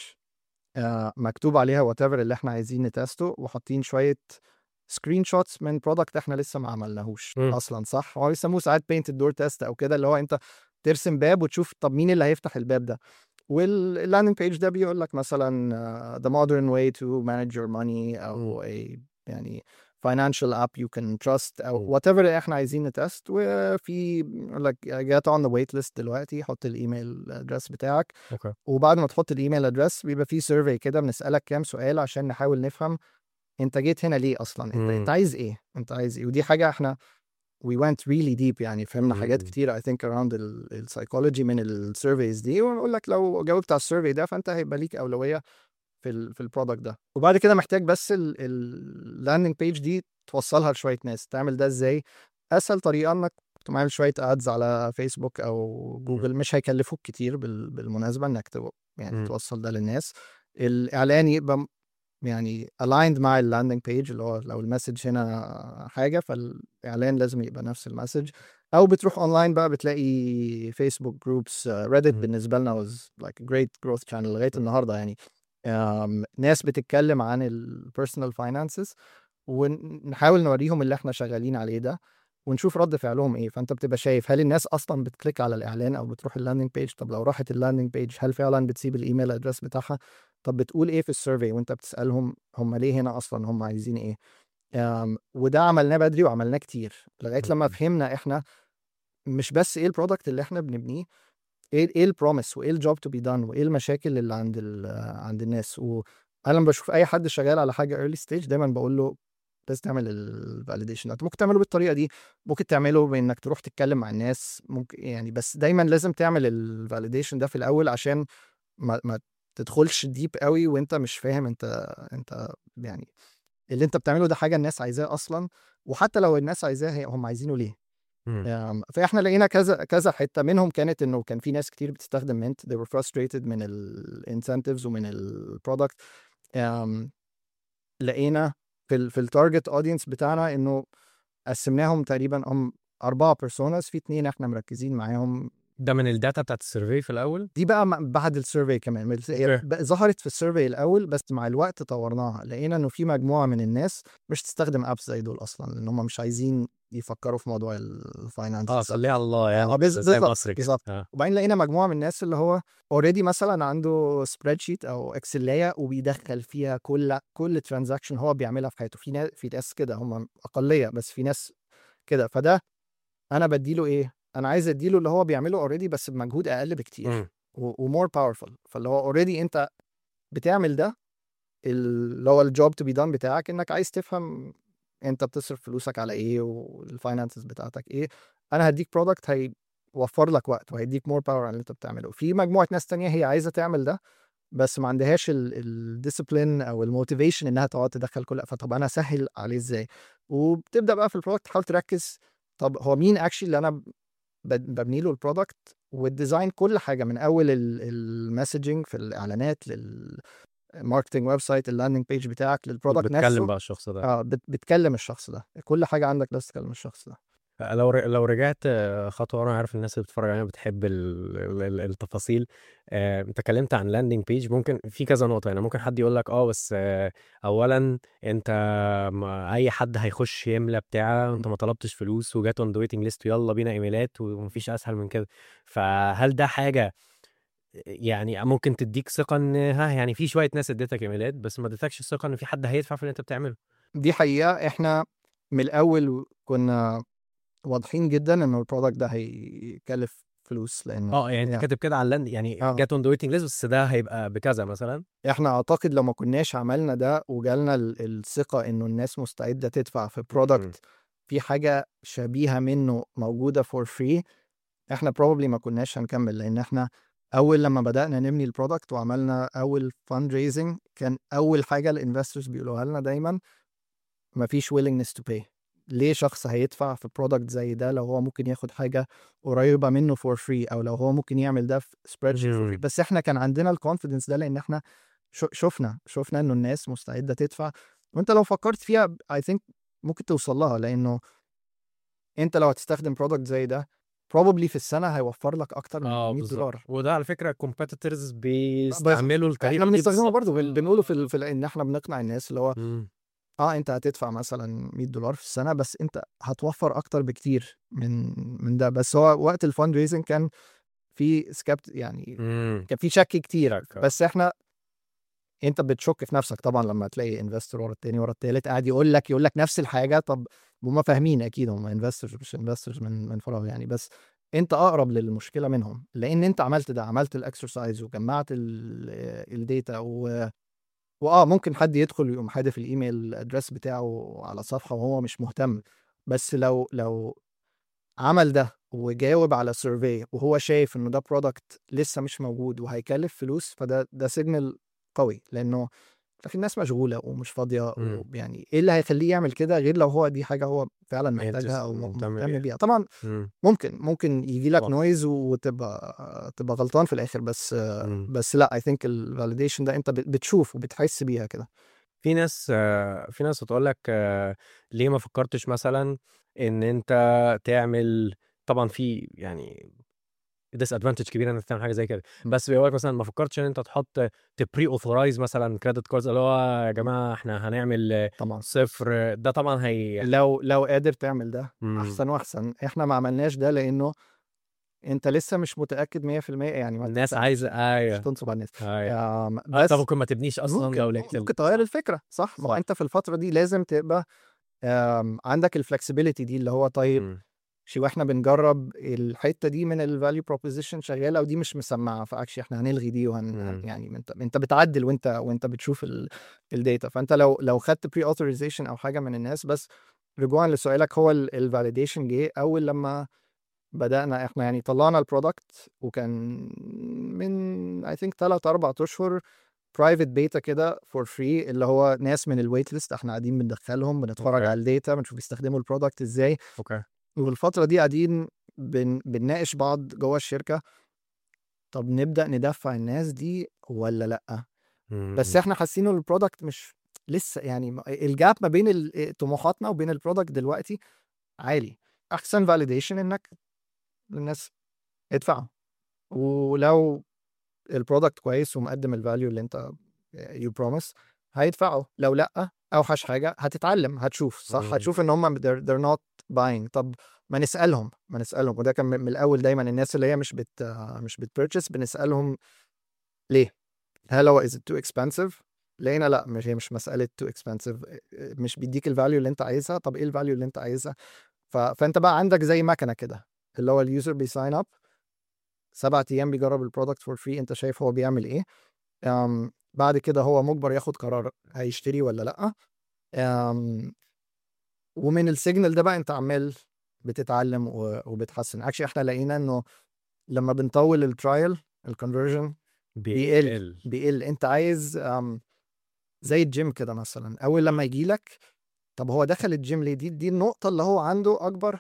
[SPEAKER 1] مكتوب عليها وات ايفر اللي احنا عايزين نتستو وحاطين شويه سكرين شوتس من برودكت احنا لسه ما عملناهوش
[SPEAKER 3] مم.
[SPEAKER 1] اصلا صح هو بيسموه ساعات بينت الدور تيست او كده اللي هو انت ترسم باب وتشوف طب مين اللي هيفتح الباب ده واللاندنج بيج ده بيقول لك مثلا uh, the modern way to manage your money او a يعني financial app you can trust او
[SPEAKER 3] مم.
[SPEAKER 1] whatever اللي احنا عايزين نتست وفي يقول لك get on the wait list دلوقتي حط الايميل ادرس بتاعك
[SPEAKER 3] اوكي
[SPEAKER 1] وبعد ما تحط الايميل ادرس بيبقى في سيرفي كده بنسالك كام سؤال عشان نحاول نفهم انت جيت هنا ليه اصلا انت,
[SPEAKER 3] مم.
[SPEAKER 1] انت عايز ايه انت عايز ايه ودي حاجه احنا we went really deep يعني فهمنا حاجات
[SPEAKER 3] مم.
[SPEAKER 1] كتير I think around السايكولوجي من السيرفيز دي ونقول لك لو جاوبت على السيرفي ده فانت هيبقى ليك اولويه في ال في البرودكت ده وبعد كده محتاج بس اللاندنج بيج دي توصلها لشويه ناس تعمل ده ازاي اسهل طريقه انك تعمل شويه ادز على فيسبوك او جوجل مش هيكلفوك كتير بال- بالمناسبه انك تو يعني
[SPEAKER 3] مم.
[SPEAKER 1] توصل ده للناس الاعلان يبقى م- يعني aligned مع اللاندنج بيج اللي هو لو المسج هنا حاجه فالاعلان لازم يبقى نفس المسج او بتروح اونلاين بقى بتلاقي فيسبوك جروبس ريدت
[SPEAKER 3] مم.
[SPEAKER 1] بالنسبه لنا was like a great growth channel لغايه النهارده يعني um, ناس بتتكلم عن البيرسونال فاينانسز ونحاول نوريهم اللي احنا شغالين عليه ده ونشوف رد فعلهم ايه فانت بتبقى شايف هل الناس اصلا بتكليك على الاعلان او بتروح اللاندنج بيج طب لو راحت اللاندنج بيج هل فعلا بتسيب الايميل ادرس بتاعها طب بتقول ايه في السيرفي وانت بتسالهم هم ليه هنا اصلا هم عايزين ايه أم، وده عملناه بدري وعملناه كتير لغايه لما
[SPEAKER 3] أوكي.
[SPEAKER 1] فهمنا احنا مش بس ايه البرودكت اللي احنا بنبنيه ايه ايه البروميس وايه الجوب تو بي دان وايه المشاكل اللي عند ال- عند الناس وانا لما بشوف اي حد شغال على حاجه ايرلي ستيج دايما بقول له لازم تعمل الفاليديشن انت ممكن تعمله بالطريقه دي ممكن تعمله بانك تروح تتكلم مع الناس ممكن يعني بس دايما لازم تعمل الفاليديشن ده في الاول عشان ما ما تدخلش ديب قوي وانت مش فاهم انت انت يعني اللي انت بتعمله ده حاجه الناس عايزاه اصلا وحتى لو الناس عايزاه هي- هم عايزينه ليه
[SPEAKER 3] مم.
[SPEAKER 1] um, فاحنا لقينا كذا كذا حته منهم كانت انه كان في ناس كتير بتستخدم منت they were frustrated من الانسنتيفز ومن البرودكت um, لقينا في ال في التارجت اودينس بتاعنا انه قسمناهم تقريبا هم اربعه بيرسوناز في اتنين احنا مركزين معاهم
[SPEAKER 3] ده من الداتا بتاعت السيرفي في الاول
[SPEAKER 1] دي بقى م- بعد السيرفي كمان بس هي
[SPEAKER 3] أوكي.
[SPEAKER 1] بقى ظهرت في السيرفي الاول بس مع الوقت طورناها لقينا انه في مجموعه من الناس مش تستخدم ابس زي دول اصلا لان هم مش عايزين يفكروا في موضوع الفاينانس
[SPEAKER 3] اه صلي على الله يعني
[SPEAKER 1] آه، بز-
[SPEAKER 3] زي
[SPEAKER 1] بالظبط،
[SPEAKER 3] مصر كده.
[SPEAKER 1] بالظبط.
[SPEAKER 3] آه.
[SPEAKER 1] وبعدين لقينا مجموعه من الناس اللي هو اوريدي مثلا عنده سبريد شيت او اكسلايه وبيدخل فيها كل كل ترانزاكشن هو بيعملها في حياته في ناس في ناس كده هم اقليه بس في ناس كده فده انا بديله ايه انا عايز اديله اللي هو بيعمله اوريدي بس بمجهود اقل بكتير
[SPEAKER 3] مم.
[SPEAKER 1] ومور باورفul فاللي هو اوريدي انت بتعمل ده اللي هو الجوب تو بي دان بتاعك انك عايز تفهم انت بتصرف فلوسك على ايه والفاينانسز بتاعتك ايه انا هديك برودكت هيوفر لك وقت وهيديك مور باور على اللي انت بتعمله في مجموعه ناس تانية هي عايزه تعمل ده بس ما عندهاش الديسيبلين او الموتيفيشن انها تقعد تدخل كل فطب انا اسهل عليه ازاي وبتبدا بقى في البرودكت تحاول تركز طب هو مين اكشلي اللي انا ب- ببني له البرودكت والديزاين كل حاجه من اول المسجنج في الاعلانات للماركتنج ويب سايت اللاندنج بيج بتاعك للبرودكت
[SPEAKER 3] بتكلم
[SPEAKER 1] نفسه
[SPEAKER 3] بقى الشخص ده
[SPEAKER 1] اه بت- بتكلم الشخص ده كل حاجه عندك لازم تكلم الشخص ده
[SPEAKER 3] لو ر- لو رجعت آه، خطوه ورا أنا عارف الناس اللي بتتفرج علينا بتحب ال- ال- ال- التفاصيل آه، انت اتكلمت عن لاندنج بيج ممكن في كذا نقطه يعني ممكن حد يقول لك اه بس آه، اولا انت ما اي حد هيخش يملى بتاع انت ما طلبتش فلوس وجات اون ذا ويتنج ليست ويلا بينا ايميلات ومفيش اسهل من كده فهل ده حاجه يعني ممكن تديك ثقه ان ها يعني في شويه ناس اديتك ايميلات بس ما اديتكش الثقه ان في حد هيدفع في اللي انت بتعمله
[SPEAKER 1] دي حقيقه احنا من الاول كنا واضحين جدا انه البرودكت ده هيكلف فلوس لانه
[SPEAKER 3] اه يعني انت
[SPEAKER 1] يعني
[SPEAKER 3] كاتب كده على اللاند يعني
[SPEAKER 1] آه.
[SPEAKER 3] جات اون ذا ويتنج ليست بس ده هيبقى بكذا مثلا
[SPEAKER 1] احنا اعتقد لو ما كناش عملنا ده وجالنا ال- الثقه انه الناس مستعده تدفع في برودكت في حاجه شبيهه منه موجوده فور فري احنا probably ما كناش هنكمل لان احنا اول لما بدانا نبني البرودكت وعملنا اول فاند ريزنج كان اول حاجه الانفسترز بيقولوها لنا دايما ما فيش willingness to pay ليه شخص هيدفع في برودكت زي ده لو هو ممكن ياخد حاجه قريبه منه فور فري او لو هو ممكن يعمل ده في سبريد شيت
[SPEAKER 3] مم.
[SPEAKER 1] بس احنا كان عندنا الكونفيدنس ده لان احنا شو- شفنا شفنا انه الناس مستعده تدفع وانت لو فكرت فيها اي ثينك ممكن توصل لها لانه انت لو هتستخدم برودكت زي ده probably في السنه هيوفر لك اكتر من
[SPEAKER 3] اه
[SPEAKER 1] 100
[SPEAKER 3] بالظبط
[SPEAKER 1] دولار
[SPEAKER 3] وده على فكره كومبيتيتورز بيستعملوا الطريقه
[SPEAKER 1] احنا
[SPEAKER 3] دي
[SPEAKER 1] بنستخدمها
[SPEAKER 3] بالظبط.
[SPEAKER 1] برضه بن- بنقوله في, ال- في ال- ان احنا بنقنع الناس اللي هو
[SPEAKER 3] مم.
[SPEAKER 1] اه انت هتدفع مثلا 100 دولار في السنه بس انت هتوفر اكتر بكتير من من ده بس هو وقت الفاند ريزنج كان في سكبت يعني
[SPEAKER 3] مم.
[SPEAKER 1] كان في شك كتير
[SPEAKER 3] شك، آه.
[SPEAKER 1] بس احنا انت بتشك في نفسك طبعا لما تلاقي انفستور ورا التاني ورا التالت قاعد يقول لك يقول لك نفس الحاجه طب هم فاهمين اكيد هم انفستورز مش انفستورز من من فراغ يعني بس انت اقرب للمشكله منهم لان انت عملت ده عملت الاكسرسايز وجمعت الداتا و واه ممكن حد يدخل يقوم حادف الايميل ادريس بتاعه على صفحه وهو مش مهتم بس لو لو عمل ده وجاوب على سيرفي وهو شايف انه ده برودكت لسه مش موجود وهيكلف فلوس فده ده سيجنال قوي لانه في الناس مشغوله ومش فاضيه
[SPEAKER 3] مم.
[SPEAKER 1] يعني ايه اللي هيخليه يعمل كده غير لو هو دي حاجه هو فعلا
[SPEAKER 3] Interest
[SPEAKER 1] محتاجها او
[SPEAKER 3] ومهتم
[SPEAKER 1] مهتم
[SPEAKER 3] بيها.
[SPEAKER 1] بيها طبعا
[SPEAKER 3] مم.
[SPEAKER 1] ممكن ممكن يجي لك
[SPEAKER 3] طبعا.
[SPEAKER 1] نويز وتبقى تبقى غلطان في الاخر بس
[SPEAKER 3] مم.
[SPEAKER 1] بس لا اي ثينك الفاليديشن ده انت بت- بتشوف وبتحس بيها كده
[SPEAKER 3] في ناس آه، في ناس بتقول لك آه، ليه ما فكرتش مثلا ان انت تعمل طبعا في يعني ديس ادفانتج كبيره انك تعمل حاجه زي كده بس بيقول لك مثلا ما فكرتش ان انت تحط تبري اوثرايز مثلا كريدت كاردز اللي هو يا جماعه احنا هنعمل آه،
[SPEAKER 1] طبعا
[SPEAKER 3] صفر ده طبعا هي
[SPEAKER 1] لو لو قادر تعمل ده
[SPEAKER 3] مم.
[SPEAKER 1] احسن واحسن احنا ما عملناش ده لانه انت لسه مش متاكد 100% يعني ما
[SPEAKER 3] الناس
[SPEAKER 1] تنسى-
[SPEAKER 3] عايزه
[SPEAKER 1] مش
[SPEAKER 3] ايوه
[SPEAKER 1] تنصب على الناس
[SPEAKER 3] ايوه
[SPEAKER 1] آم،
[SPEAKER 3] آه،
[SPEAKER 1] بس
[SPEAKER 3] طب ممكن ما تبنيش اصلا
[SPEAKER 1] ممكن
[SPEAKER 3] لو لقيت
[SPEAKER 1] ممكن تغير الفكره صح ما هو
[SPEAKER 3] صح.
[SPEAKER 1] انت في الفتره دي لازم تبقى آم، عندك الفلكسبيليتي دي اللي هو طيب
[SPEAKER 3] مم.
[SPEAKER 1] شي واحنا بنجرب الحته دي من الفاليو بروبوزيشن شغاله ودي مش مسمعه فاكشلي احنا هنلغي دي وهن
[SPEAKER 3] مم.
[SPEAKER 1] يعني انت انت بتعدل وانت وانت بتشوف الداتا فانت لو لو خدت بري اوثرايزيشن او حاجه من الناس بس رجوعا لسؤالك هو الفاليديشن جه اول لما بدانا احنا يعني طلعنا البرودكت وكان من اي ثينك 3 4 اشهر برايفت بيتا كده فور فري اللي هو ناس من الويت ليست احنا قاعدين بندخلهم بنتفرج
[SPEAKER 3] أوكي.
[SPEAKER 1] على الداتا بنشوف يستخدموا البرودكت ازاي
[SPEAKER 3] اوكي
[SPEAKER 1] والفترة دي قاعدين بن... بنناقش بعض جوه الشركة طب نبدأ ندفع الناس دي ولا لأ بس احنا حاسين ان البرودكت مش لسه يعني م- الجاب ما بين ال- طموحاتنا وبين البرودكت دلوقتي عالي احسن فاليديشن انك الناس ادفعوا ولو البرودكت كويس ومقدم الفاليو اللي انت يو بروميس هيدفعوا لو لا اوحش حاجه هتتعلم هتشوف صح
[SPEAKER 3] مم.
[SPEAKER 1] هتشوف ان هم they're, they're not buying طب ما نسالهم ما نسالهم وده كان من من الاول دايما الناس اللي هي مش بت مش بتبرتشس بنسالهم ليه هل هو is it too expensive لقينا لا مش هي مش مساله too expensive مش بيديك الفاليو اللي انت عايزها طب ايه الفاليو اللي انت عايزها ف... فانت بقى عندك زي مكنه كده اللي هو اليوزر بيساين اب سبعة ايام بيجرب البرودكت فور فري انت شايف هو بيعمل ايه أم بعد كده هو مجبر ياخد قرار هيشتري ولا لا أم ومن السيجنال ده بقى انت عمال بتتعلم و- وبتحسن اكشلي احنا لقينا انه لما بنطول الترايل الكونفرجن بيقل. بيقل انت عايز أم زي الجيم كده مثلا اول لما يجي لك طب هو دخل الجيم ليه دي دي النقطه اللي هو عنده اكبر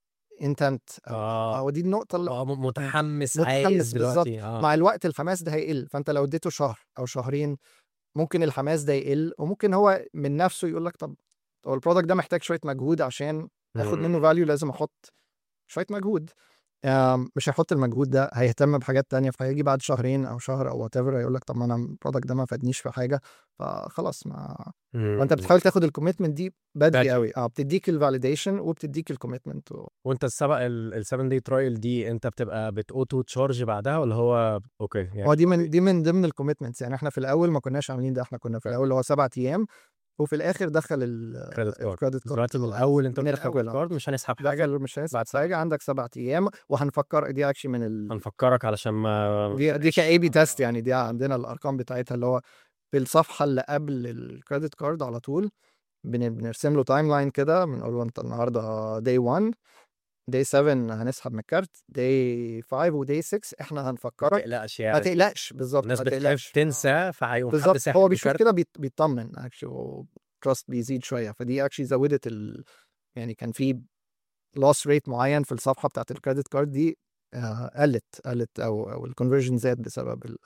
[SPEAKER 1] انتنت
[SPEAKER 3] اه
[SPEAKER 1] او دي النقطه اللي
[SPEAKER 3] اه م- متحمس
[SPEAKER 1] متحمس
[SPEAKER 3] عايز
[SPEAKER 1] بالظبط.
[SPEAKER 3] دلوقتي اه
[SPEAKER 1] مع الوقت الحماس ده هيقل فانت لو اديته شهر او شهرين ممكن الحماس ده يقل وممكن هو من نفسه يقول لك طب هو البرودكت ده محتاج شويه مجهود عشان اخد
[SPEAKER 3] مم.
[SPEAKER 1] منه فاليو لازم احط شويه مجهود آم، مش هيحط المجهود ده هيهتم بحاجات تانية فهيجي بعد شهرين او شهر او وات ايفر هيقول لك طب ما انا البرودكت ده ما فادنيش في حاجه فخلاص ما
[SPEAKER 3] مم.
[SPEAKER 1] وانت بتحاول تاخد الكوميتمنت دي بدري
[SPEAKER 3] بدري.
[SPEAKER 1] قوي اه بتديك الفاليديشن وبتديك الكوميتمنت
[SPEAKER 3] وانت السبق ال 7 داي ترايل دي انت بتبقى بتوتو تشارج بعدها ولا هو اوكي يعني
[SPEAKER 1] هو دي من دي من ضمن الكوميتمنتس يعني احنا في الاول ما كناش عاملين ده احنا كنا في الاول اللي هو سبعة ايام وفي الاخر دخل ال
[SPEAKER 3] كريدت كارد
[SPEAKER 1] الكريدت
[SPEAKER 3] دلوقتي من الاول انت
[SPEAKER 1] من الأول، آه.
[SPEAKER 3] كارد مش هنسحب حاجه
[SPEAKER 1] دخل مش هينفع حاجه عندك سبعة ايام وهنفكر دي اكشلي من ال...
[SPEAKER 3] هنفكرك علشان ما
[SPEAKER 1] دي دي كاي بي تيست يعني دي عندنا الارقام بتاعتها اللي هو في الصفحه اللي قبل الكريدت كارد على طول بن... بنرسم له تايم لاين كده بنقول له انت النهارده داي 1 داي 7 هنسحب من الكارت داي 5 وداي 6 احنا
[SPEAKER 3] ما
[SPEAKER 1] هنفكرك
[SPEAKER 3] تقلقش
[SPEAKER 1] ما
[SPEAKER 3] يعني
[SPEAKER 1] تقلقش بالظبط
[SPEAKER 3] الناس
[SPEAKER 1] ما
[SPEAKER 3] بتخاف
[SPEAKER 1] تقلقش
[SPEAKER 3] تنسى فهيقوم حد
[SPEAKER 1] بالظبط
[SPEAKER 3] ساحب
[SPEAKER 1] هو بيشوف
[SPEAKER 3] الكارت.
[SPEAKER 1] كده بيط- بيطمن اكشلي تراست بيزيد شويه فدي اكشلي زودت ال... يعني كان في لوس ريت معين في الصفحه بتاعت الكريدت كارد دي آه، قلت قلت او او الكونفرجن زاد بسبب ال...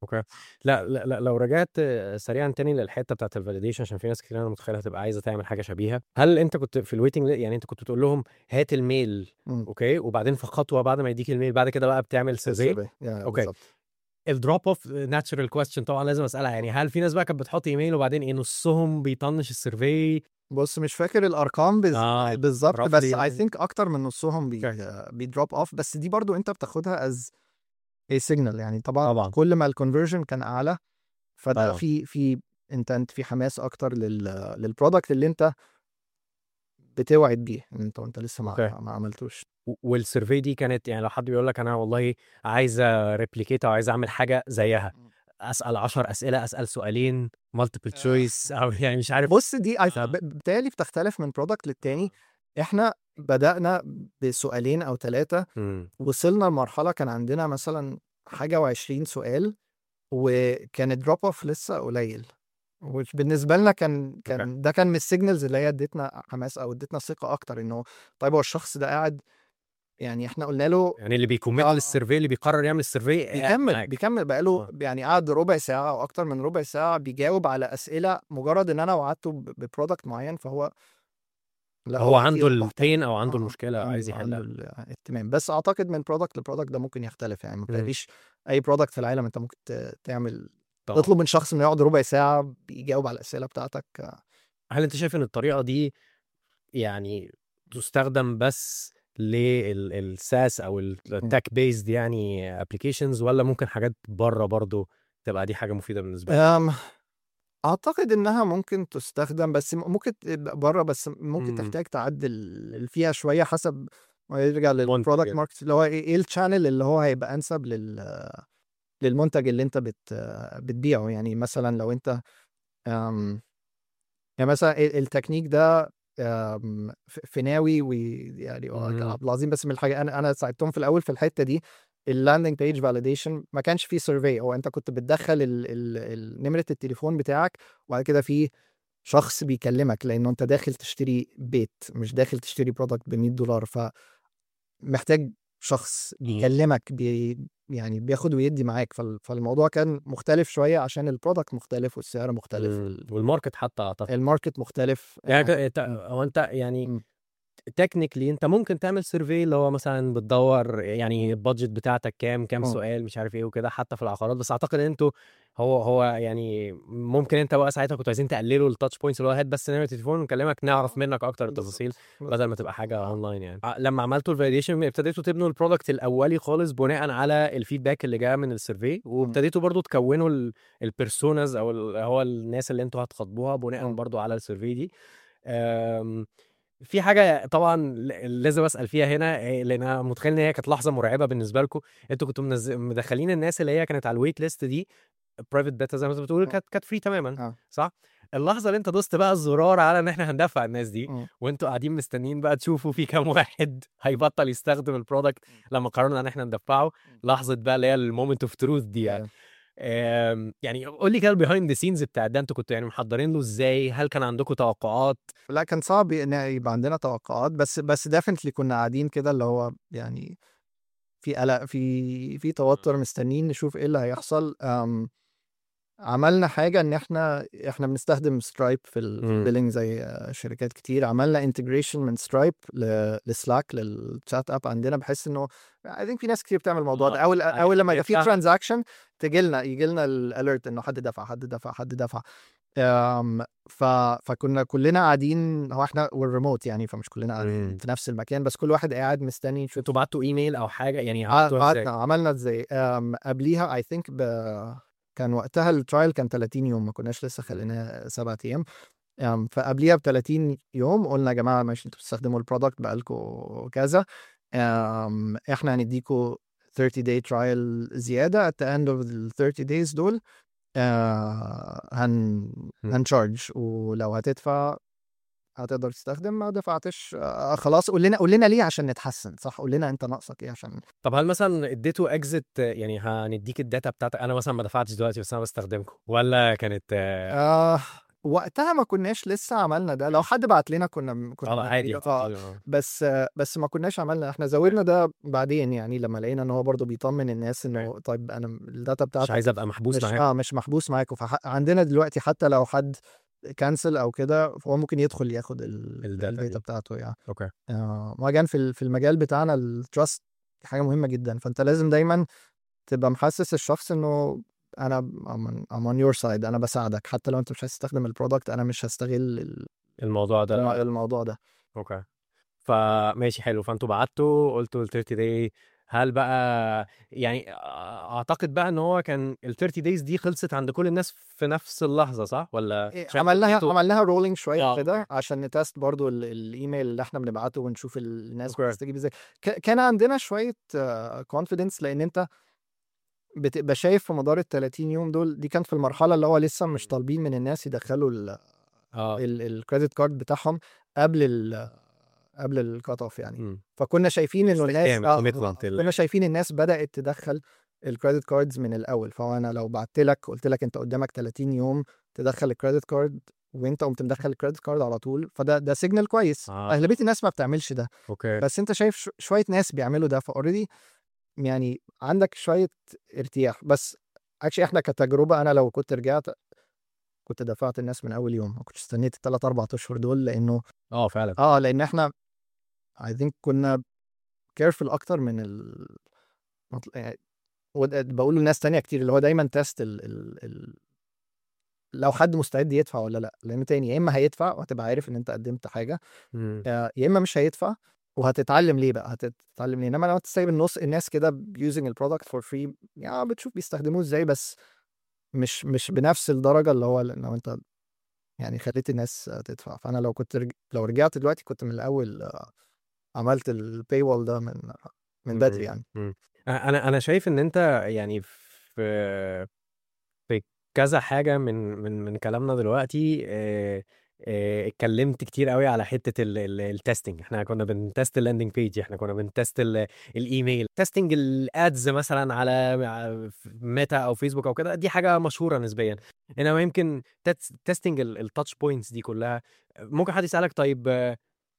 [SPEAKER 3] لا لا لا لو رجعت سريعا تاني للحته بتاعت الفاليديشن عشان في ناس كتير انا متخيلها هتبقى عايزه تعمل حاجه شبيهه هل انت كنت في الويتنج يعني انت كنت بتقول لهم هات الميل
[SPEAKER 1] مم.
[SPEAKER 3] اوكي وبعدين في خطوه بعد ما يديك الميل بعد كده بقى بتعمل سيرفي
[SPEAKER 1] survey. يا-
[SPEAKER 3] أوكي.
[SPEAKER 1] بالظبط.
[SPEAKER 3] الدروب اوف ناتشرال كويستشن طبعا لازم اسالها يعني هل في ناس بقى كانت بتحط ايميل وبعدين ايه نصهم بيطنش السيرفي
[SPEAKER 1] بص مش فاكر الارقام بز...
[SPEAKER 3] آه،
[SPEAKER 1] بالظبط
[SPEAKER 3] roughly
[SPEAKER 1] بس اي
[SPEAKER 3] يعني.
[SPEAKER 1] ثينك اكتر من نصهم بي... بيدروب اوف بس دي برضو انت بتاخدها از اي سيجنال يعني طبعا,
[SPEAKER 3] طبعاً.
[SPEAKER 1] كل ما الكونفرجن كان اعلى فده
[SPEAKER 3] طبعاً.
[SPEAKER 1] في في انت انت في حماس اكتر لل للبرودكت اللي انت بتوعد بيه ان انت وانت لسه ما,
[SPEAKER 3] أوكي.
[SPEAKER 1] ما عملتوش
[SPEAKER 3] و- والسيرفي دي كانت يعني لو حد بيقول لك انا والله عايز ريبليكيت او عايز اعمل حاجه زيها
[SPEAKER 1] مم.
[SPEAKER 3] اسال 10 اسئله اسال سؤالين مالتيبل تشويس او يعني مش عارف
[SPEAKER 1] بص دي
[SPEAKER 3] آه.
[SPEAKER 1] بالتالي بتختلف من برودكت للتاني احنا بدأنا بسؤالين او ثلاثة
[SPEAKER 3] مم.
[SPEAKER 1] وصلنا لمرحلة كان عندنا مثلا حاجة وعشرين سؤال وكان الدروب اوف لسه قليل which بالنسبة لنا كان كان ده كان من السيجنالز اللي هي ادتنا حماس او ادتنا ثقة اكتر انه طيب هو الشخص ده قاعد يعني احنا قلنا له
[SPEAKER 3] يعني اللي بيكوميت
[SPEAKER 1] آه.
[SPEAKER 3] للسيرفي اللي بيقرر يعمل السيرفي
[SPEAKER 1] بيكمل بيكمل بقاله
[SPEAKER 3] آه.
[SPEAKER 1] يعني قعد ربع ساعة او اكتر من ربع ساعة بيجاوب على اسئلة مجرد ان انا وعدته ب- ببرودكت معين فهو لا
[SPEAKER 3] هو عنده
[SPEAKER 1] أكيد
[SPEAKER 3] البين او عنده
[SPEAKER 1] آه،
[SPEAKER 3] المشكله
[SPEAKER 1] عنده-
[SPEAKER 3] عايز
[SPEAKER 1] عنده
[SPEAKER 3] يحلها
[SPEAKER 1] الاهتمام بس اعتقد من برودكت لبرودكت ده ممكن يختلف يعني ما
[SPEAKER 3] مم.
[SPEAKER 1] بتلاقيش اي برودكت في العالم انت ممكن ت- تعمل
[SPEAKER 3] طبعا
[SPEAKER 1] تطلب من شخص انه يقعد ربع ساعه بيجاوب على الاسئله بتاعتك
[SPEAKER 3] هل انت شايف ان الطريقه دي يعني تستخدم بس للساس او التك بيزد يعني ابلكيشنز ولا ممكن حاجات بره برضو تبقى دي حاجه مفيده بالنسبه لك
[SPEAKER 1] أم اعتقد انها ممكن تستخدم بس م- ممكن تبقى بره بس ممكن
[SPEAKER 3] مم.
[SPEAKER 1] تحتاج تعدل فيها شويه حسب ما يرجع
[SPEAKER 3] منتج
[SPEAKER 1] للبرودكت
[SPEAKER 3] يعني.
[SPEAKER 1] ماركت اللي هو ايه إيه الشانل اللي هو هيبقى انسب لل للمنتج اللي انت بت بتبيعه يعني مثلا لو انت أم يعني مثلا ال- التكنيك ده أم، ف- فيناوي ويعني هو كان
[SPEAKER 3] مم.
[SPEAKER 1] عبد العظيم بس من الحاجه انا انا ساعدتهم في الاول في الحته دي اللاندنج بيج فاليديشن ما كانش فيه سيرفي هو انت كنت بتدخل ال- ال- ال- نمره التليفون بتاعك وبعد كده في شخص بيكلمك لانه انت داخل تشتري بيت مش داخل تشتري برودكت ب 100 دولار فمحتاج شخص
[SPEAKER 3] مم.
[SPEAKER 1] بيكلمك بي يعني بياخد ويدي معاك فال- فالموضوع كان مختلف شويه عشان البرودكت مختلف والسعر مختلف
[SPEAKER 3] مم. والماركت حتى اعتقد
[SPEAKER 1] الماركت مختلف
[SPEAKER 3] يعني ك- ت- هو انت يعني
[SPEAKER 1] مم.
[SPEAKER 3] تكنيكلي انت ممكن تعمل سيرفي اللي هو مثلا بتدور يعني البادجت بتاعتك كام كام
[SPEAKER 1] اه.
[SPEAKER 3] سؤال مش عارف ايه وكده حتى في العقارات بس اعتقد ان انتوا هو هو يعني ممكن انت بقى ساعتها كنتوا عايزين تقللوا التاتش بوينتس اللي هو هات بس نمره التليفون ونكلمك نعرف منك اكتر التفاصيل
[SPEAKER 1] بالظبط.
[SPEAKER 3] بدل ما تبقى حاجه اونلاين يعني ع- لما عملتوا الفاليديشن ابتديتوا تبنوا البرودكت الاولي خالص بناء على الفيدباك اللي جاء من السيرفي وابتديتوا برضو تكونوا البيرسوناز او ال- هو الناس اللي انتوا هتخاطبوها بناء
[SPEAKER 1] اه.
[SPEAKER 3] برضو على السيرفي دي أم، في حاجه طبعا ل- لازم اسال فيها هنا إيه، لان انا متخيل ان هي كانت لحظه مرعبه بالنسبه لكم انتوا كنتوا منز... مدخلين الناس اللي هي كانت على الويت ليست دي برايفت بيتا زي ما انت بتقول
[SPEAKER 1] اه.
[SPEAKER 3] كانت كانت فري تماما
[SPEAKER 1] اه.
[SPEAKER 3] صح اللحظه اللي انت دوست بقى الزرار على ان احنا هندفع الناس دي
[SPEAKER 1] اه.
[SPEAKER 3] وانتوا قاعدين مستنيين بقى تشوفوا في كام واحد هيبطل يستخدم البرودكت لما قررنا ان احنا ندفعه لحظه بقى اللي هي المومنت اوف تروث دي يعني آم، يعني قول لي كده البيهايند ذا سينز بتاع ده انتوا كنتوا يعني محضرين له ازاي هل كان عندكم توقعات
[SPEAKER 1] لا كان صعب ان يبقى عندنا توقعات بس بس ديفنتلي كنا قاعدين كده اللي هو يعني في قلق في في توتر مستنيين نشوف ايه اللي هيحصل أم عملنا حاجه ان احنا احنا بنستخدم سترايب في ال- في
[SPEAKER 3] مم.
[SPEAKER 1] البيلينج زي آه، شركات كتير عملنا انتجريشن من سترايب لسلاك للشات اب عندنا بحيث انه اي ثينك في ناس كتير بتعمل الموضوع ده
[SPEAKER 3] آه،
[SPEAKER 1] اول
[SPEAKER 3] عشان
[SPEAKER 1] اول لما يبقى في
[SPEAKER 3] يفتح.
[SPEAKER 1] ترانزاكشن تجي لنا يجي لنا الاليرت انه حد دفع حد دفع حد دفع أم، ف... فكنا كلنا قاعدين هو احنا والريموت يعني فمش كلنا قاعدين
[SPEAKER 3] مم.
[SPEAKER 1] في نفس المكان بس كل واحد قاعد مستني يشوف
[SPEAKER 3] انتوا بعتوا ايميل او حاجه يعني
[SPEAKER 1] ع-
[SPEAKER 3] عملتوها ازاي
[SPEAKER 1] قعدنا عملنا ازاي أم، قبليها اي ثينك ب... كان وقتها الترايل كان 30 يوم ما كناش لسه خليناه سبعة ايام أم، فقبليها ب 30 يوم قلنا يا جماعه ماشي انتوا بتستخدموا البرودكت بقالكم كذا أم، احنا هنديكوا 30 day trial زياده at the end of the 30 days دول آه، هن
[SPEAKER 3] مم.
[SPEAKER 1] هنشارج ولو هتدفع هتقدر تستخدم ما دفعتش آه خلاص قول لنا قول لنا ليه عشان نتحسن صح قول لنا انت ناقصك ايه عشان
[SPEAKER 3] طب هل مثلا اديتوا اكزit يعني هنديك الداتا بتاعتك انا مثلا ما دفعتش دلوقتي بس انا بستخدمكم ولا كانت اه
[SPEAKER 1] آه وقتها ما كناش لسه عملنا ده لو حد بعت لنا كنا كنا
[SPEAKER 3] آه، عادي
[SPEAKER 1] آه
[SPEAKER 3] آه.
[SPEAKER 1] بس آه بس ما كناش عملنا احنا زودنا ده بعدين يعني لما لقينا ان هو برضه بيطمن الناس انه طيب انا الداتا
[SPEAKER 3] مش
[SPEAKER 1] بتاعتك
[SPEAKER 3] عايز ابقى محبوس
[SPEAKER 1] مش
[SPEAKER 3] معاك
[SPEAKER 1] اه مش محبوس معاكم فعندنا دلوقتي حتى لو حد كانسل او كده فهو ممكن يدخل ياخد ال-
[SPEAKER 3] الداتا
[SPEAKER 1] الداتا
[SPEAKER 3] دي.
[SPEAKER 1] بتاعته يعني
[SPEAKER 3] اوكي
[SPEAKER 1] آه وجان في ال- في المجال بتاعنا التراست حاجه مهمه جدا فانت لازم دايما تبقى محسس الشخص انه انا I'm on, I'm on your side انا بساعدك حتى لو انت مش عايز تستخدم البرودكت انا مش هستغل ال-
[SPEAKER 3] الموضوع ده
[SPEAKER 1] الموضوع ده
[SPEAKER 3] اوكي فماشي حلو فانتوا بعتوا قلتوا ال 30 داي هل بقى يعني اعتقد بقى ان هو كان ال 30 دايز دي خلصت عند كل الناس في نفس اللحظه صح ولا
[SPEAKER 1] إيه،
[SPEAKER 3] عشان
[SPEAKER 1] عملناها
[SPEAKER 3] اديتوا-
[SPEAKER 1] عملناها رولينج شويه
[SPEAKER 3] آه.
[SPEAKER 1] كده عشان نتست برضو ال- الايميل اللي احنا بنبعته ونشوف الناس
[SPEAKER 3] أوكي.
[SPEAKER 1] بتستجيب ازاي ك- كان عندنا شويه كونفيدنس لان انت بتبقى شايف في مدار ال 30 يوم دول دي كانت في المرحله اللي هو لسه مش طالبين من الناس يدخلوا ال-
[SPEAKER 3] اه
[SPEAKER 1] ال- الكريدت كارد بتاعهم قبل ال قبل الكات اوف يعني
[SPEAKER 3] مم.
[SPEAKER 1] فكنا شايفين انه الناس
[SPEAKER 3] استخدام
[SPEAKER 1] آه
[SPEAKER 3] الcommitment ال-
[SPEAKER 1] كنا شايفين الناس بدات تدخل الكريدت كاردز من الاول فهو انا لو بعت لك قلت لك انت قدامك 30 يوم تدخل الكريدت كارد وانت قمت مدخل الكريدت كارد على طول فده ده سيجنال كويس
[SPEAKER 3] آه.
[SPEAKER 1] اغلبيه الناس ما بتعملش ده
[SPEAKER 3] اوكي
[SPEAKER 1] بس انت شايف ش- شويه ناس بيعملوا ده فاوريدي يعني عندك شويه ارتياح بس اكشلي احنا كتجربه انا لو كنت رجعت كنت دفعت الناس من اول يوم ما كنتش استنيت الثلاث اربع اشهر دول لانه
[SPEAKER 3] اه فعلا
[SPEAKER 1] اه لان احنا I think كنا كيرفل اكتر من ال مطل- يعني ود- بقول لناس تانية كتير اللي هو دايما تيست ال... ال... ال... لو حد مستعد يدفع ولا لا لان تاني يا اما هيدفع وهتبقى عارف ان انت قدمت حاجه
[SPEAKER 3] مم.
[SPEAKER 1] آه، يا اما مش هيدفع وهتتعلم ليه بقى هتتعلم ليه انما لو انت سايب النص الناس كده يوزنج البرودكت فور فري يعني بتشوف بيستخدموه ازاي بس مش مش بنفس الدرجه اللي هو لو انت يعني خليت الناس تدفع فانا لو كنت رج... لو رجعت دلوقتي كنت من الاول آه، عملت الباي وول ده من من بدري يعني
[SPEAKER 3] مم. انا انا شايف ان انت يعني في في كذا حاجه من من من كلامنا دلوقتي آه، آه، اتكلمت كتير قوي على حته التستنج احنا كنا بنتست اللاندنج بيج احنا كنا بنتست ال- الايميل تستنج الادز مثلا على ميتا او فيسبوك او كده دي حاجه مشهوره نسبيا انما يمكن تستنج التاتش بوينتس دي كلها ممكن حد يسالك طيب